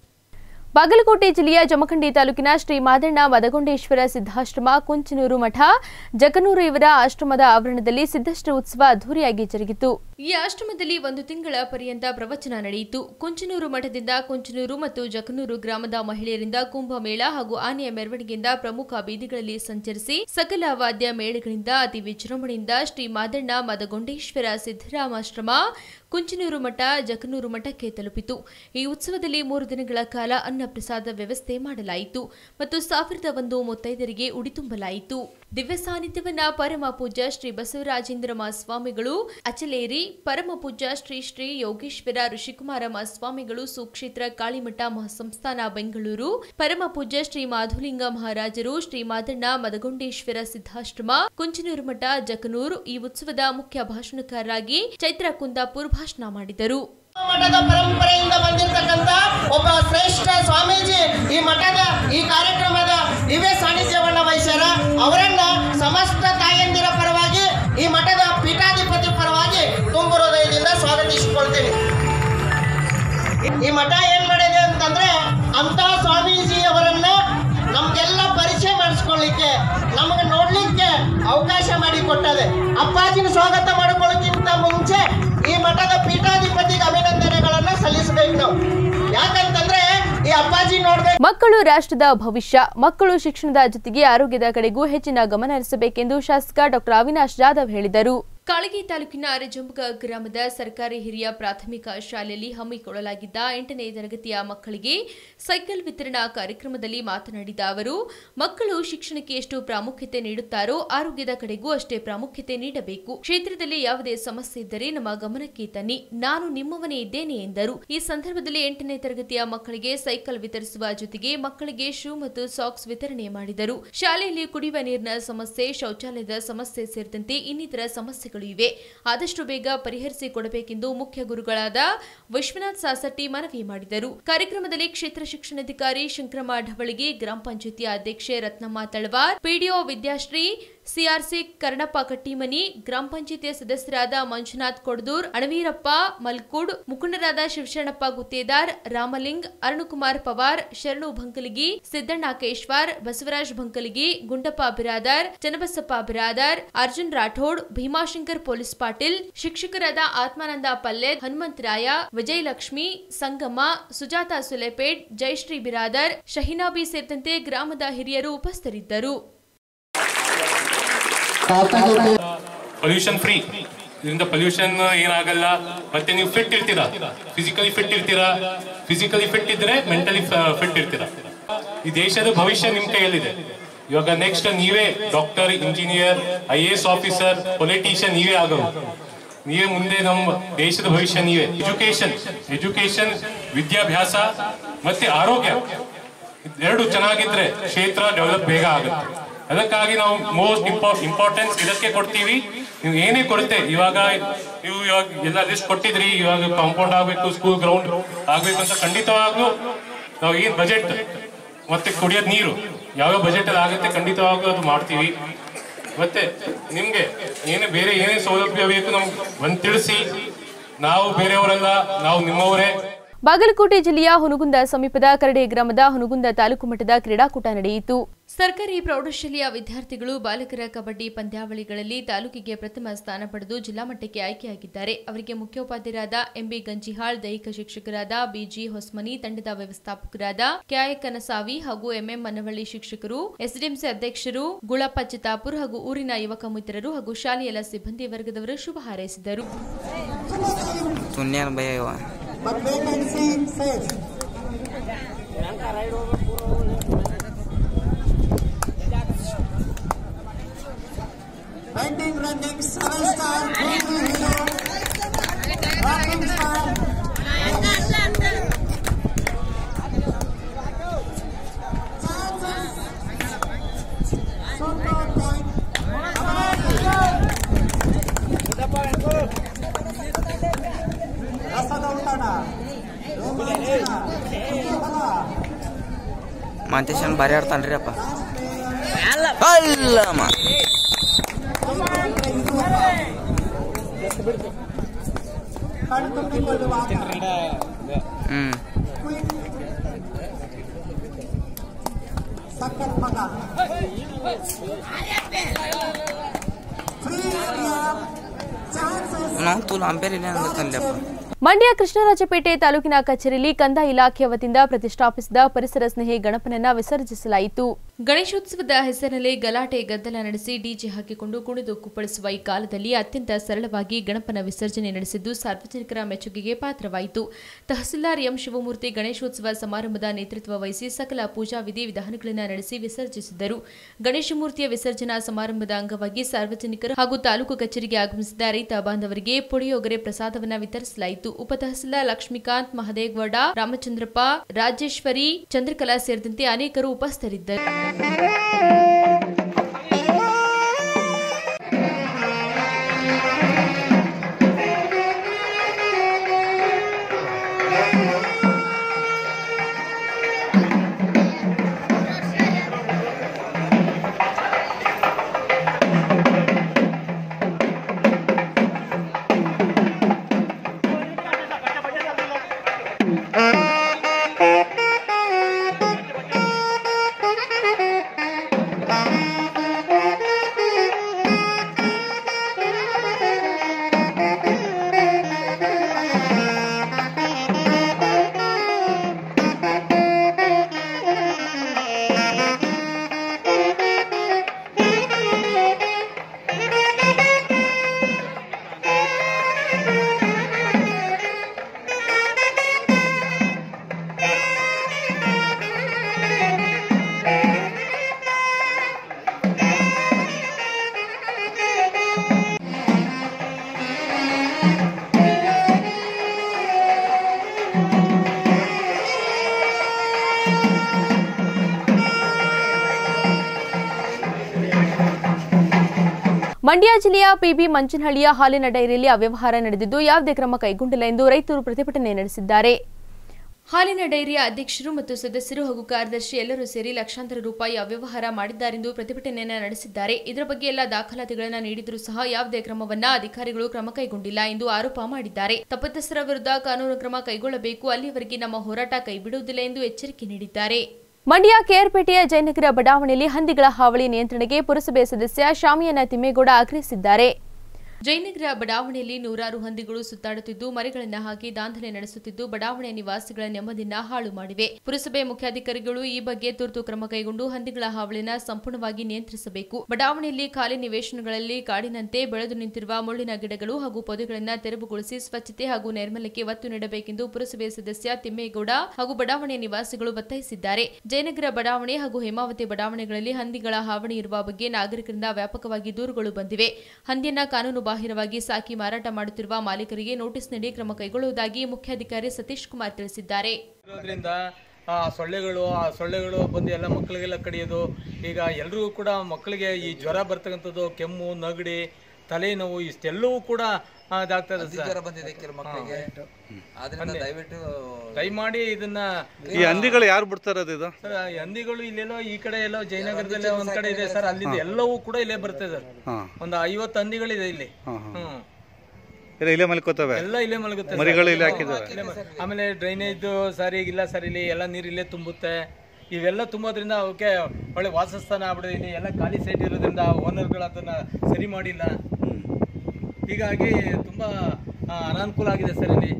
ಬಾಗಲಕೋಟೆ ಜಿಲ್ಲೆಯ ಜಮಖಂಡಿ ತಾಲೂಕಿನ ಶ್ರೀ ಮಾದಣ್ಣ ಮದಗೊಂಡೇಶ್ವರ ಸಿದ್ಧಾಶ್ರಮ ಕುಂಚನೂರು ಮಠ ಜಗನೂರು ಇವರ ಆಶ್ರಮದ ಆವರಣದಲ್ಲಿ ಸಿದ್ಧಶ್ರೀ ಉತ್ಸವ ಅದ್ದೂರಿಯಾಗಿ ಜರುಗಿತು ಈ ಆಶ್ರಮದಲ್ಲಿ ಒಂದು ತಿಂಗಳ ಪರ್ಯಂತ ಪ್ರವಚನ ನಡೆಯಿತು ಕುಂಚನೂರು ಮಠದಿಂದ ಕುಂಚನೂರು ಮತ್ತು ಜಕನೂರು ಗ್ರಾಮದ ಮಹಿಳೆಯರಿಂದ ಕುಂಭಮೇಳ ಹಾಗೂ ಆನೆಯ ಮೆರವಣಿಗೆಯಿಂದ ಪ್ರಮುಖ ಬೀದಿಗಳಲ್ಲಿ ಸಂಚರಿಸಿ ಸಕಲ ವಾದ್ಯ ಮೇಳಗಳಿಂದ ಅತಿ ವಿಜೃಂಭಣೆಯಿಂದ ಶ್ರೀ ಮಾದಣ್ಣ ಮದಗೊಂಡೇಶ್ವರ ಸಿದ್ದರಾಮಾಶ್ರಮ ಕುಂಚನೂರು ಮಠ ಜಕನೂರು ಮಠಕ್ಕೆ ತಲುಪಿತು ಈ ಉತ್ಸವದಲ್ಲಿ ಮೂರು ದಿನಗಳ ಕಾಲ ಅನ್ನ ಪ್ರಸಾದ ವ್ಯವಸ್ಥೆ ಮಾಡಲಾಯಿತು ಮತ್ತು ಸಾವಿರದ ಒಂದು ಮುತ್ತೈದರಿಗೆ ಉಡಿ ತುಂಬಲಾಯಿತು ದಿವ್ಯ ಸಾನ್ನಿಧ್ಯವನ್ನ ಪರಮ ಪೂಜ್ಯ ಶ್ರೀ ಬಸವರಾಜೇಂದ್ರ ಸ್ವಾಮಿಗಳು ಅಚಲೇರಿ ಪರಮ ಪೂಜ್ಯ ಶ್ರೀ ಶ್ರೀ ಯೋಗೇಶ್ವರ ಋಷಿಕುಮಾರ ಸ್ವಾಮಿಗಳು ಸುಕ್ಷೇತ್ರ ಕಾಳಿಮಠ ಮಹಾಸಂಸ್ಥಾನ ಬೆಂಗಳೂರು ಪರಮ ಪೂಜ್ಯ ಶ್ರೀ ಮಾಧುಲಿಂಗ ಮಹಾರಾಜರು ಶ್ರೀ ಮಾದಣ್ಣ ಮದಗೊಂಡೇಶ್ವರ ಸಿದ್ಧಾಶ್ರಮ ಕುಂಚನೂರು ಮಠ ಜಕನೂರು ಈ ಉತ್ಸವದ ಮುಖ್ಯ ಭಾಷಣಕಾರರಾಗಿ ಚೈತ್ರ ಕುಂದಾಪುರ್ ಭಾಷಣ ಮಾಡಿದರು ಮಠದ ಪರಂಪರೆಯಿಂದ ಬಂದಿರತಕ್ಕಂತ ಒಬ್ಬ ಶ್ರೇಷ್ಠ ಸ್ವಾಮೀಜಿ ಈ ಮಠದ ಈ ಕಾರ್ಯಕ್ರಮದ ದಿವ್ಯ ಸಾನ್ನಿಧ್ಯವನ್ನ ವಹಿಸ್ಯಾರ ಅವರನ್ನ ಸಮಸ್ತ ತಾಯಂದಿರ ಪರವಾಗಿ ಈ ಮಠದ ಪೀಠಾಧಿಪತಿ ಪರವಾಗಿ ತುಂಬು ಹೃದಯದಿಂದ ಸ್ವಾಗತಿಸಿಕೊಳ್ತೀನಿ ಈ ಮಠ ಏನ್ ಮಾಡಿದೆ ಅಂತಂದ್ರೆ ಅಂತ ಸ್ವಾಮೀಜಿ ಅವರನ್ನ ನಮ್ಗೆಲ್ಲ ಪರಿಚಯ ಮಾಡಿಸ್ಕೊಳ್ಳಿಕ್ಕೆ ನಮಗೆ ನೋಡ್ಲಿಕ್ಕೆ ಅವಕಾಶ ಮಾಡಿಕೊಟ್ಟದೆ ಅಪ್ಪಾಜಿನ ಸ್ವಾಗತ ಮಾಡಿಕೊಳ್ಳೋಕ್ಕಿಂತ ಮುಂಚೆ ಈ ಮಠದ ಪೀಠಾಧಿಪತಿಗೆ ಅಭಿನಂದನೆಗಳನ್ನ ಸಲ್ಲಿಸಬೇಕು ನಾವು ಯಾಕಂತಂದ್ರೆ ಈ ಅಪ್ಪಾಜಿ ನೋಡ್ಬೇಕು ಮಕ್ಕಳು ರಾಷ್ಟ್ರದ ಭವಿಷ್ಯ ಮಕ್ಕಳು ಶಿಕ್ಷಣದ ಜೊತೆಗೆ ಆರೋಗ್ಯದ ಕಡೆಗೂ ಹೆಚ್ಚಿನ ಗಮನ ಹರಿಸಬೇಕೆಂದು ಶಾಸಕ ಡಾಕ್ಟರ್ ಅವಿನಾಶ್ ಜಾಧವ್ ಹೇಳಿದರು ಕಾಳಗಿ ತಾಲೂಕಿನ ಅರೆಜಂಬಗ ಗ್ರಾಮದ ಸರ್ಕಾರಿ ಹಿರಿಯ ಪ್ರಾಥಮಿಕ ಶಾಲೆಯಲ್ಲಿ ಹಮ್ಮಿಕೊಳ್ಳಲಾಗಿದ್ದ ಎಂಟನೇ ತರಗತಿಯ ಮಕ್ಕಳಿಗೆ ಸೈಕಲ್ ವಿತರಣಾ ಕಾರ್ಯಕ್ರಮದಲ್ಲಿ ಮಾತನಾಡಿದ ಅವರು ಮಕ್ಕಳು ಶಿಕ್ಷಣಕ್ಕೆ ಎಷ್ಟು ಪ್ರಾಮುಖ್ಯತೆ ನೀಡುತ್ತಾರೋ ಆರೋಗ್ಯದ ಕಡೆಗೂ ಅಷ್ಟೇ ಪ್ರಾಮುಖ್ಯತೆ ನೀಡಬೇಕು ಕ್ಷೇತ್ರದಲ್ಲಿ ಯಾವುದೇ ಸಮಸ್ಯೆ ಇದ್ದರೆ ನಮ್ಮ ಗಮನಕ್ಕೆ ತನ್ನಿ ನಾನು ನಿಮ್ಮವನೇ ಇದ್ದೇನೆ ಎಂದರು ಈ ಸಂದರ್ಭದಲ್ಲಿ ಎಂಟನೇ ತರಗತಿಯ ಮಕ್ಕಳಿಗೆ ಸೈಕಲ್ ವಿತರಿಸುವ ಜೊತೆಗೆ ಮಕ್ಕಳಿಗೆ ಶೂ ಮತ್ತು ಸಾಕ್ಸ್ ವಿತರಣೆ ಮಾಡಿದರು ಶಾಲೆಯಲ್ಲಿ ಕುಡಿಯುವ ನೀರಿನ ಸಮಸ್ಯೆ ಶೌಚಾಲಯದ ಸಮಸ್ಯೆ ಸೇರಿದಂತೆ ಇನ್ನಿತರ ಸಮಸ್ಯೆಗಳು ಇವೆ ಆದಷ್ಟು ಬೇಗ ಪರಿಹರಿಸಿ ಕೊಡಬೇಕೆಂದು ಮುಖ್ಯ ಗುರುಗಳಾದ ವಿಶ್ವನಾಥ್ ಸಾಸಟ್ಟಿ ಮನವಿ ಮಾಡಿದರು ಕಾರ್ಯಕ್ರಮದಲ್ಲಿ ಕ್ಷೇತ್ರ ಶಿಕ್ಷಣಾಧಿಕಾರಿ ಶಂಕರಮ್ಮ ಢವಳಿಗೆ ಗ್ರಾಮ ಪಂಚಾಯತಿ ಅಧ್ಯಕ್ಷೆ ರತ್ನಮ್ಮ ತಳವಾರ್ ಪಿಡಿಒ ವಿದ್ಯಾಶ್ರೀ ಸಿಆರ್ಸಿ ಕರ್ಣಪ್ಪ ಕಟ್ಟಿಮನಿ ಗ್ರಾಮ ಪಂಚಾಯತಿಯ ಸದಸ್ಯರಾದ ಮಂಜುನಾಥ್ ಕೊಡದೂರ್ ಅಣವೀರಪ್ಪ ಮಲ್ಕುಡ್ ಮುಖಂಡರಾದ ಶಿವಶರಣಪ್ಪ ಗುತ್ತೇದಾರ್ ರಾಮಲಿಂಗ್ ಅರುಣಕುಮಾರ್ ಪವಾರ್ ಶರಣು ಭಂಕಲಿಗಿ ಸಿದ್ದಣ್ಣ ಕೇಶ್ವಾರ್ ಬಸವರಾಜ್ ಭಂಕಲಿಗಿ ಗುಂಡಪ್ಪ ಬಿರಾದಾರ್ ಚನ್ನಬಸಪ್ಪ ಬಿರಾದಾರ್ ಅರ್ಜುನ್ ರಾಠೋಡ್ ಭೀಮಾಶಂಕರ್ ಪೊಲೀಸ್ ಪಾಟೀಲ್ ಶಿಕ್ಷಕರಾದ ಆತ್ಮಾನಂದ ಪಲ್ಲೆ ಹನುಮಂತರಾಯ ವಿಜಯಲಕ್ಷ್ಮಿ ಸಂಗಮ್ಮ ಸುಜಾತ ಸುಲೆಪೇಟ್ ಜಯಶ್ರೀ ಬಿರಾದರ್ ಶಹಿನಾಬಿ ಸೇರಿದಂತೆ ಗ್ರಾಮದ ಹಿರಿಯರು ಉಪಸ್ಥಿತರಿದ್ದರು ಪೊಲ್ಯೂಷನ್ ಫ್ರೀ ಇದರಿಂದ ಪೊಲ್ಯೂಷನ್ ಏನಾಗಲ್ಲ ಮತ್ತೆ ನೀವು ಫಿಟ್ ಇರ್ತೀರಾ ಫಿಸಿಕಲಿ ಫಿಟ್ ಇರ್ತೀರಾ ಫಿಸಿಕಲಿ ಫಿಟ್ ಇದ್ರೆ ಮೆಂಟಲಿ ಫಿಟ್ ಇರ್ತೀರಾ ಈ ದೇಶದ ಭವಿಷ್ಯ ನಿಮ್ ಕೈಯಲ್ಲಿದೆ ಇವಾಗ ನೆಕ್ಸ್ಟ್ ನೀವೇ doctor engineer I A S officer politician ನೀವೇ ಆಗೋರು ನೀವೇ ಮುಂದೆ ನಮ್ಮ ದೇಶದ ಭವಿಷ್ಯ ನೀವೇ ಎಜುಕೇಶನ್ ಎಜುಕೇಶನ್ ವಿದ್ಯಾಭ್ಯಾಸ ಮತ್ತೆ ಆರೋಗ್ಯ ಎರಡು ಚೆನ್ನಾಗಿದ್ರೆ ಕ್ಷೇತ್ರ ಡೆವಲಪ್ ಬೇಗ ಆಗುತ್ತೆ ಅದಕ್ಕಾಗಿ ನಾವು ಮೋಸ್ಟ್ ಇಂಪಾರ್ಟೆನ್ಸ್ ಇದಕ್ಕೆ ಕೊಡ್ತೀವಿ ನೀವು ಏನೇ ಕೊಡುತ್ತೆ ಇವಾಗ ನೀವು ಇವಾಗ ಎಲ್ಲ ಲಿಸ್ಟ್ ಕೊಟ್ಟಿದ್ರಿ ಇವಾಗ ಕಾಂಪೌಂಡ್ ಆಗ್ಬೇಕು ಸ್ಕೂಲ್ ಗ್ರೌಂಡ್ ಆಗ್ಬೇಕು ಅಂತ ಖಂಡಿತವಾಗ್ಲೂ ನಾವು ಏನ್ ಬಜೆಟ್ ಮತ್ತೆ ಕುಡಿಯೋದ್ ನೀರು ಯಾವ ಬಜೆಟ್ ಅಲ್ಲಿ ಆಗುತ್ತೆ ಖಂಡಿತವಾಗ್ಲೂ ಅದು ಮಾಡ್ತೀವಿ ಮತ್ತೆ ನಿಮ್ಗೆ ಏನೇ ಬೇರೆ ಏನೇ ಸೌಲಭ್ಯ ಬೇಕು ನಮ್ಗೆ ಬಂದ್ ತಿಳಿಸಿ ನಾವು ಬೇರೆಯವರಲ್ಲ ನಾವು ನಿಮ್ಮವರೇ ಬಾಗಲಕೋಟೆ ಜಿಲ್ಲೆಯ ಹುನಗುಂದ ಸಮೀಪದ ಕರಡೆ ಗ್ರಾಮದ ಹುನಗುಂದ ತಾಲೂಕು ಮಟ್ಟದ ಕ್ರೀಡಾಕೂಟ ನಡೆಯಿತು ಸರ್ಕಾರಿ ಪ್ರೌಢಶಾಲೆಯ ವಿದ್ಯಾರ್ಥಿಗಳು ಬಾಲಕರ ಕಬಡ್ಡಿ ಪಂದ್ಯಾವಳಿಗಳಲ್ಲಿ ತಾಲೂಕಿಗೆ ಪ್ರಥಮ ಸ್ಥಾನ ಪಡೆದು ಜಿಲ್ಲಾ ಮಟ್ಟಕ್ಕೆ ಆಯ್ಕೆಯಾಗಿದ್ದಾರೆ ಅವರಿಗೆ ಮುಖ್ಯೋಪಾಧ್ಯಾಯರಾದ ಎಂಬಿ ಗಂಜಿಹಾಳ್ ದೈಹಿಕ ಶಿಕ್ಷಕರಾದ ಬಿಜಿ ಹೊಸ್ಮನಿ ತಂಡದ ವ್ಯವಸ್ಥಾಪಕರಾದ ಕೆಐ ಕನಸಾವಿ ಹಾಗೂ ಎಂಎಂ ಮನವಳ್ಳಿ ಶಿಕ್ಷಕರು ಎಸ್ಡಿಎಂಸಿ ಅಧ್ಯಕ್ಷರು ಗುಳಪ್ಪ ಚಿತ್ತಾಪುರ್ ಹಾಗೂ ಊರಿನ ಯುವಕ ಮಿತ್ರರು ಹಾಗೂ ಶಾಲೆಯ ಎಲ್ಲ ಸಿಬ್ಬಂದಿ ವರ್ಗದವರು ಶುಭ ಹಾರೈಸಿದರು ಸುನ್ಯಾನ ಭಯ ಇವ But wait and see, says. Painting, running, seven star, golden hero, rocking star. Super point. ರಸದ ಊಟಣ ಮಾಂತೇಶನ್ ಭಾರಿ ಆಡ್ತಾನ್ರಿ ಅಪ್ಪ ಅಲ್ಲಮ್ಮ ಕಣ್ತುಂಬಿಕೊಳ್ಳುವ ಹ್ಮ್ ಸಖತ್ ಮಗ ಫ್ರೀ ಚಾನ್ಸಸ್ ನಾವು ತೂಲು ಅಂಬೇರ್ ಇಲ್ಲ ಅಂದಿರ್ತಾನಲ್ಲಪ್ಪ ಮಂಡ್ಯ ಕೃಷ್ಣರಾಜಪೇಟೆ ತಾಲೂಕಿನ ಕಚೇರಿಯಲ್ಲಿ ಕಂದಾಯ ಇಲಾಖೆ ವತಿಯಿಂದ ಪ್ರತಿಷ್ಠಾಪಿಸಿದ ಪರಿಸರ ಸ್ನೇಹಿ ಗಣಪನನ್ನ ವಿಸರ್ಜಿಸಲಾಯಿತು ಗಣೇಶೋತ್ಸವದ ಹೆಸರಿನಲ್ಲಿ ಗಲಾಟೆ ಗದ್ದಲ ನಡೆಸಿ ಡಿಜೆ ಹಾಕಿಕೊಂಡು ಕುಣಿದು ಕುಪ್ಪಳಿಸುವ ಈ ಕಾಲದಲ್ಲಿ ಅತ್ಯಂತ ಸರಳವಾಗಿ ಗಣಪನ ವಿಸರ್ಜನೆ ನಡೆಸಿದ್ದು ಸಾರ್ವಜನಿಕರ ಮೆಚ್ಚುಗೆಗೆ ಪಾತ್ರವಾಯಿತು ತಹಸೀಲ್ದಾರ್ ಎಂ ಶಿವಮೂರ್ತಿ ಗಣೇಶೋತ್ಸವ ಸಮಾರಂಭದ ನೇತೃತ್ವ ವಹಿಸಿ ಸಕಲ ಪೂಜಾ ವಿಧಿ ವಿಧಾನಗಳನ್ನು ನಡೆಸಿ ವಿಸರ್ಜಿಸಿದರು ಗಣೇಶ ಮೂರ್ತಿಯ ವಿಸರ್ಜನಾ ಸಮಾರಂಭದ ಅಂಗವಾಗಿ ಸಾರ್ವಜನಿಕರು ಹಾಗೂ ತಾಲೂಕು ಕಚೇರಿಗೆ ಆಗಮಿಸಿದ ರೈತ ಬಾಂಧವರಿಗೆ ಪುಳಿಯೋಗರೆ ಪ್ರಸಾದವನ್ನ ವಿತರಿಸಲಾಯಿತು ಉಪ ತಹಸೀಲ್ದಾರ್ ಲಕ್ಷ್ಮೀಕಾಂತ್ ಮಹದೇವಗೌಡ ರಾಮಚಂದ್ರಪ್ಪ ರಾಜೇಶ್ವರಿ ಚಂದ್ರಕಲಾ ಸೇರಿದಂತೆ ಅನೇಕರು ಉಪಸ್ಥಿತರಿದ್ದರು ಮಂಡ್ಯ ಜಿಲ್ಲೆಯ ಪಿಬಿ ಮಂಚನಹಳ್ಳಿಯ ಹಾಲಿನ ಡೈರಿಯಲ್ಲಿ ಅವ್ಯವಹಾರ ನಡೆದಿದ್ದು ಯಾವುದೇ ಕ್ರಮ ಕೈಗೊಂಡಿಲ್ಲ ಎಂದು ರೈತರು ಪ್ರತಿಭಟನೆ ನಡೆಸಿದ್ದಾರೆ ಹಾಲಿನ ಡೈರಿಯ ಅಧ್ಯಕ್ಷರು ಮತ್ತು ಸದಸ್ಯರು ಹಾಗೂ ಕಾರ್ಯದರ್ಶಿ ಎಲ್ಲರೂ ಸೇರಿ ಲಕ್ಷಾಂತರ ರೂಪಾಯಿ ಅವ್ಯವಹಾರ ಮಾಡಿದ್ದಾರೆಂದು ಪ್ರತಿಭಟನೆಯನ್ನು ನಡೆಸಿದ್ದಾರೆ ಇದರ ಬಗ್ಗೆ ಎಲ್ಲ ದಾಖಲಾತಿಗಳನ್ನು ನೀಡಿದರೂ ಸಹ ಯಾವುದೇ ಕ್ರಮವನ್ನ ಅಧಿಕಾರಿಗಳು ಕ್ರಮ ಕೈಗೊಂಡಿಲ್ಲ ಎಂದು ಆರೋಪ ಮಾಡಿದ್ದಾರೆ ತಪ್ಪಿತಸ್ಥರ ವಿರುದ್ಧ ಕಾನೂನು ಕ್ರಮ ಕೈಗೊಳ್ಳಬೇಕು ಅಲ್ಲಿಯವರೆಗೆ ನಮ್ಮ ಹೋರಾಟ ಕೈಬಿಡುವುದಿಲ್ಲ ಎಂದು ಎಚ್ಚರಿಕೆ ನೀಡಿದ್ದಾರೆ ಮಂಡ್ಯ ಕೆಆರ್ಪೇಟೆಯ ಜಯನಗರ ಬಡಾವಣೆಯಲ್ಲಿ ಹಂದಿಗಳ ಹಾವಳಿ ನಿಯಂತ್ರಣಕ್ಕೆ ಪುರಸಭೆ ಸದಸ್ಯ ಶಾಮಿಯಾನ ತಿಮ್ಮೇಗೌಡ ಆಗ್ರಹಿಸಿದ್ದಾರೆ ಜಯನಗರ ಬಡಾವಣೆಯಲ್ಲಿ ನೂರಾರು ಹಂದಿಗಳು ಸುತ್ತಾಡುತ್ತಿದ್ದು ಮರಿಗಳನ್ನು ಹಾಕಿ ದಾಂಧಲೆ ನಡೆಸುತ್ತಿದ್ದು ಬಡಾವಣೆಯ ನಿವಾಸಿಗಳ ನೆಮ್ಮದಿನ ಹಾಳು ಮಾಡಿವೆ ಪುರಸಭೆ ಮುಖ್ಯಾಧಿಕಾರಿಗಳು ಈ ಬಗ್ಗೆ ತುರ್ತು ಕ್ರಮ ಕೈಗೊಂಡು ಹಂದಿಗಳ ಹಾವಳಿನ ಸಂಪೂರ್ಣವಾಗಿ ನಿಯಂತ್ರಿಸಬೇಕು ಬಡಾವಣೆಯಲ್ಲಿ ಖಾಲಿ ನಿವೇಶನಗಳಲ್ಲಿ ಕಾಡಿನಂತೆ ಬೆಳೆದು ನಿಂತಿರುವ ಮುಳ್ಳಿನ ಗಿಡಗಳು ಹಾಗೂ ಪೊದೆಗಳನ್ನು ತೆರವುಗೊಳಿಸಿ ಸ್ವಚ್ಛತೆ ಹಾಗೂ ನೈರ್ಮಲ್ಯಕ್ಕೆ ಒತ್ತು ನೀಡಬೇಕೆಂದು ಪುರಸಭೆ ಸದಸ್ಯ ತಿಮ್ಮೇಗೌಡ ಹಾಗೂ ಬಡಾವಣೆಯ ನಿವಾಸಿಗಳು ಒತ್ತಾಯಿಸಿದ್ದಾರೆ ಜಯನಗರ ಬಡಾವಣೆ ಹಾಗೂ ಹೇಮಾವತಿ ಬಡಾವಣೆಗಳಲ್ಲಿ ಹಂದಿಗಳ ಹಾವಳಿ ಇರುವ ಬಗ್ಗೆ ನಾಗರಿಕರಿಂದ ವ್ಯಾಪಕವಾಗಿ ದೂರುಗಳು ಬಂದಿವೆ ಹಂದಿಯನ್ನ ಕಾನೂನು ಬಾಹಿರವಾಗಿ ಸಾಕಿ ಮಾರಾಟ ಮಾಡುತ್ತಿರುವ ಮಾಲೀಕರಿಗೆ ನೋಟಿಸ್ ನೀಡಿ ಕ್ರಮ ಕೈಗೊಳ್ಳುವುದಾಗಿ ಮುಖ್ಯಾಧಿಕಾರಿ ಸತೀಶ್ ಕುಮಾರ್ ತಿಳಿಸಿದ್ದಾರೆ ಇರೋದ್ರಿಂದ ಆ ಸೊಳ್ಳೆಗಳು ಆ ಸೊಳ್ಳೆಗಳು ಬಂದು ಎಲ್ಲ ಮಕ್ಕಳಿಗೆಲ್ಲ ಕಡಿಯೋದು ಈಗ ಎಲ್ರಿಗೂ ಕೂಡ ಮಕ್ಕಳಿಗೆ ಈ ಜ್ವರ ಬರ್ತಕ್ಕಂಥದ್ದು ಕೆಮ್ಮು ನಗಡಿ ತಲೆನೋವು ಇಷ್ಟೆಲ್ಲವೂ ಕೂಡ ಆ, ಇದಾಗ್ತದೆ ಸರ್. ಬಂದಿದೆ ಕೆಲವು ಮಕ್ಕಳಿಗೆ ಆದ್ರಿಂದ ದಯವಿಟ್ಟು ದಯಮಾಡಿ ಇದನ್ನ ಈ ಹಂದಿಗಳು ಯಾರು ಬಿಡ್ತಾ ಇರೋದು ಇದು ಸರ್ ಈ ಹಂದಿಗಳು ಇಲ್ಲೆಲ್ಲೋ ಈ ಕಡೆ ಎಲ್ಲೋ ಜಯನಗರದಲ್ಲೇ ಒಂದ್ ಕಡೆ ಇದೆ ಸರ್ ಅಲ್ಲಿದೆ ಎಲ್ಲವೂ ಕೂಡ ಇಲ್ಲೇ ಬರ್ತದೆ ಸರ್ ಹಾ ಒಂದು ಐವತ್ತು ಹಂದಿಗಳಿದೆ ಇಲ್ಲಿ ಹಾ ಹಾ ಹ್ಮ್ ಇಲ್ಲ ಇಲ್ಲೇ ಮಲ್ಕೋತವೆ ಎಲ್ಲ ಇಲ್ಲೇ ಮಲಗುತ್ತೆ ಸರ್. ಮರಿಗಳು ಇಲ್ಲೇ ಹಾಕಿದ್ದಾವೆ ಇಲ್ಲೇ ಮ- ಆಮೇಲೆ ಡ್ರೈನೇಜ್ ಸರಿ ಇಲ್ಲ ಸರ್ ಇಲ್ಲಿ ಎಲ್ಲ ನೀರು ಇಲ್ಲೇ ತುಂಬುತ್ತೆ ಇವೆಲ್ಲ ತುಂಬೋದ್ರಿಂದ ಅವಕ್ಕೆ ಒಳ್ಳೆ ವಾಸಸ್ಥಾನ ಆಗ್ಬಿಡಿದೆ ಇಲ್ಲಿ ಎಲ್ಲ ಖಾಲಿ ಸೈಟ್ ಇರೋದ್ರಿಂದ ಓನರ್ಗಳು ಅದನ್ನ ಸರಿ ಮಾಡಿಲ್ಲ ಹೀಗಾಗಿ ತುಂಬಾ ಆ, ಅನಾನುಕೂಲ ಆಗಿದೆ ಸರ್ ಇಲ್ಲಿ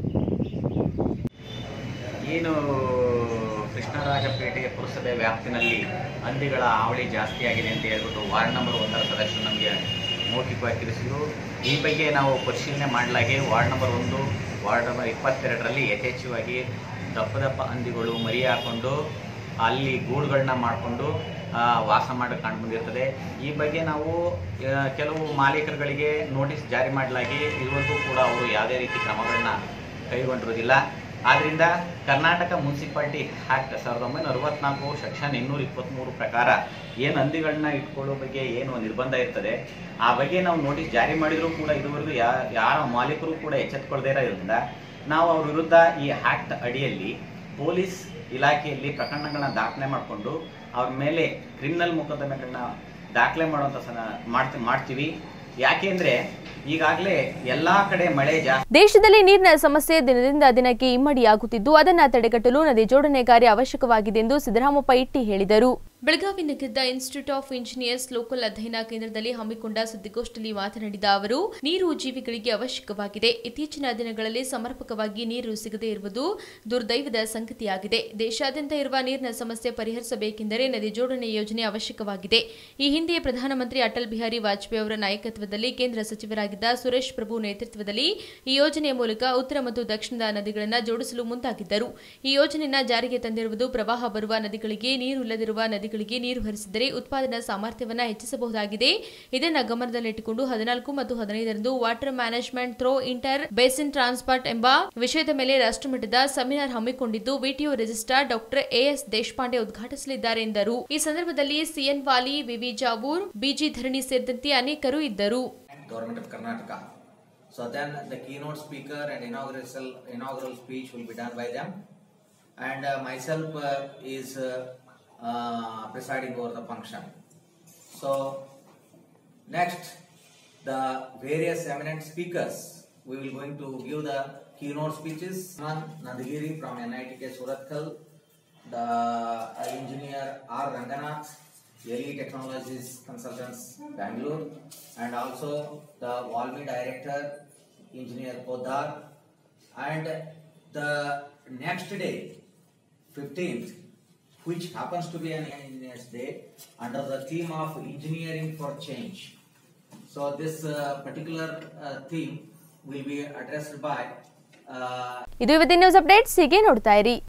ಏನು ಕೃಷ್ಣರಾಜಪೇಟೆ ಪುರಸಭೆ ವ್ಯಾಪ್ತಿನಲ್ಲಿ ಹಂದಿಗಳ ಹಾವಳಿ ಜಾಸ್ತಿ ಆಗಿದೆ ಅಂತ ಹೇಳ್ಬಿಟ್ಟು ವಾರ್ಡ್ ನಂಬರ್ ಒಂದರ ಸದಸ್ಯರು ನಮಗೆ ಮೌಖಿಕವಾಗಿ ತಿಳಿಸಿದರು ಈ ಬಗ್ಗೆ ನಾವು ಪರಿಶೀಲನೆ ಮಾಡಲಾಗಿ ವಾರ್ಡ್ ನಂಬರ್ ಒಂದು ವಾರ್ಡ್ ನಂಬರ್ ಇಪ್ಪತ್ತೆರಡರಲ್ಲಿ ಯಥೇಚ್ಛವಾಗಿ ದಪ್ಪ ದಪ್ಪ ಹಂದಿಗಳು ಮರಿ ಹಾಕೊಂಡು ಅಲ್ಲಿ ಗೂಡುಗಳನ್ನ ಮಾಡಿಕೊಂಡು ವಾಸ ಮಾಡಿ ಕಂಡು ಬಂದಿರ್ತದೆ ಈ ಬಗ್ಗೆ ನಾವು ಆ, ಕೆಲವು ಮಾಲೀಕರುಗಳಿಗೆ ನೋಟಿಸ್ ಜಾರಿ ಮಾಡಲಾಗಿ ಇವತ್ತು ಕೂಡ ಅವರು ಯಾವುದೇ ರೀತಿ ಕ್ರಮಗಳನ್ನ ಕೈಗೊಂಡಿರೋದಿಲ್ಲ ಆದ್ರಿಂದ ಕರ್ನಾಟಕ ಮುನ್ಸಿಪಾಲಿಟಿ ಆಕ್ಟ್ ಸಾವಿರದ ಒಂಬೈನೂರ ಅರವತ್ನಾಲ್ಕು ಸೆಕ್ಷನ್ ಇನ್ನೂರ ಇಪ್ಪತ್ತ್ಮೂರು ಪ್ರಕಾರ ಏನು ಹಂದಿಗಳನ್ನ ಇಟ್ಕೊಳ್ಳೋ ಬಗ್ಗೆ ಏನು ನಿರ್ಬಂಧ ಇರ್ತದೆ ಆ ಬಗ್ಗೆ ನಾವು ನೋಟಿಸ್ ಜಾರಿ ಮಾಡಿದರೂ ಕೂಡ ಇದುವರೆಗೂ ಯಾ ಯಾರ ಮಾಲೀಕರು ಕೂಡ ಎಚ್ಚೆತ್ತುಕೊಳ್ಳದೇ ಇರೋದ್ರಿಂದ ನಾವು ಅವ್ರ ವಿರುದ್ಧ ಈ ಆಕ್ಟ್ ಅಡಿಯಲ್ಲಿ ಪೊಲೀಸ್ ಇಲಾಖೆಯಲ್ಲಿ ಪ್ರಕರಣಗಳನ್ನ ದಾಖಲೆ ಮಾಡಿಕೊಂಡು ಅವ್ರ ಮೇಲೆ ಕ್ರಿಮಿನಲ್ ಮೊಕದ್ದಮೆಗಳನ್ನ ದಾಖಲೆ ಮಾಡುವಂಥ ಸನ ಮಾಡ್ತಿ ಮಾಡ್ತೀವಿ ಯಾಕೆಂದ್ರೆ ಈಗಾಗಲೇ ಎಲ್ಲಾ ಕಡೆ ಮಳೆ ಜಾಸ್ತಿ ದೇಶದಲ್ಲಿ ನೀರಿನ ಸಮಸ್ಯೆ ದಿನದಿಂದ ದಿನಕ್ಕೆ ಇಮ್ಮಡಿಯಾಗುತ್ತಿದ್ದು ಅದನ್ನು ತಡೆಗಟ್ಟಲು ನದಿ ಜೋಡಣೆ ಕಾರ್ಯ ಅವಶ್ಯಕವಾಗಿದೆ ಎಂದು ಸಿದ್ದರಾಮಪ್ಪ ಇಟ್ಟಿ ಹೇಳಿದರು ಬೆಳಗಾವಿ ನಗರದ ಇನ್ಸ್ಟಿಟ್ಯೂಟ್ ಆಫ್ ಇಂಜಿನಿಯರ್ಸ್ ಲೋಕಲ್ ಅಧ್ಯಯನ ಕೇಂದ್ರದಲ್ಲಿ ಹಮ್ಮಿಕೊಂಡ ಸುದ್ದಿಗೋಷ್ಠಿಯಲ್ಲಿ ಮಾತನಾಡಿದ ಅವರು ನೀರು ಜೀವಿಗಳಿಗೆ ಅವಶ್ಯಕವಾಗಿದೆ ಇತ್ತೀಚಿನ ದಿನಗಳಲ್ಲಿ ಸಮರ್ಪಕವಾಗಿ ನೀರು ಸಿಗದೇ ಇರುವುದು ದುರ್ದೈವದ ಸಂಗತಿಯಾಗಿದೆ ದೇಶಾದ್ಯಂತ ಇರುವ ನೀರಿನ ಸಮಸ್ಯೆ ಪರಿಹರಿಸಬೇಕೆಂದರೆ ನದಿ ಜೋಡಣೆ ಯೋಜನೆ ಅವಶ್ಯಕವಾಗಿದೆ ಈ ಹಿಂದೆ ಪ್ರಧಾನಮಂತ್ರಿ ಅಟಲ್ ಬಿಹಾರಿ ವಾಜಪೇಯಿ ಅವರ ನಾಯಕತ್ವದಲ್ಲಿ ಕೇಂದ್ರ ಸಚಿವರಾಗಿದ್ದ ಸುರೇಶ್ ಪ್ರಭು ನೇತೃತ್ವದಲ್ಲಿ ಈ ಯೋಜನೆಯ ಮೂಲಕ ಉತ್ತರ ಮತ್ತು ದಕ್ಷಿಣದ ನದಿಗಳನ್ನು ಜೋಡಿಸಲು ಮುಂದಾಗಿದ್ದರು ಈ ಯೋಜನೆಯನ್ನು ಜಾರಿಗೆ ತಂದಿರುವುದು ಪ್ರವಾಹ ಬರುವ ನದಿಗಳಿಗೆ ನೀರು ಇಲ್ಲದಿರುವ ನದಿಗಳಿಗೆ ನೀರು ಹರಿಸಿದರೆ ಉತ್ಪಾದನಾ ಸಾಮರ್ಥ್ಯವನ್ನು ಹೆಚ್ಚಿಸಬಹುದಾಗಿದೆ ಇದನ್ನು ಗಮನದಲ್ಲಿಟ್ಟುಕೊಂಡು ಹದಿನಾಲ್ಕು ಮತ್ತು ಹದಿನೈದರಂದು water management through inter basin transport ಎಂಬ ವಿಷಯದ ಮೇಲೆ ರಾಷ್ಟ್ರಮಟ್ಟದ ಸೆಮಿನಾರ್ ಹಮ್ಮಿಕೊಂಡಿದ್ದು VTU registrar doctor AS Deshpande ಉದ್ಘಾಟಿಸಲಿದ್ದಾರೆ ಎಂದರು ಈ ಸಂದರ್ಭದಲ್ಲಿ ಸಿಎನ್ ವಾಲಿ ವಿವಿ ಜಾವೂರ್ ಬಿಜಿ ಧರಣಿ ಸೇರಿದಂತೆ ಅನೇಕರು ಇದ್ದರು Government of Karnataka. So then the keynote speaker and inaugural inaugural speech will be done by them, and uh, myself uh, is uh, uh, presiding over the function. So next, the various eminent speakers we will going to give the keynote speeches. One Nandagiri from NITK Surathkal, the uh, engineer R Ranganath, LE Technologies Consultants, Bangalore, and also the Valmi Director, Engineer Podar, and the next day, 15th, which happens to be an Engineers Day, under the theme of Engineering for Change. So this uh, particular uh, theme will be addressed by uh, ಇದು ಇವತ್ತಿನ news updates ಹೀಗೆ ನೋಡ್ತಾ ಇರಿ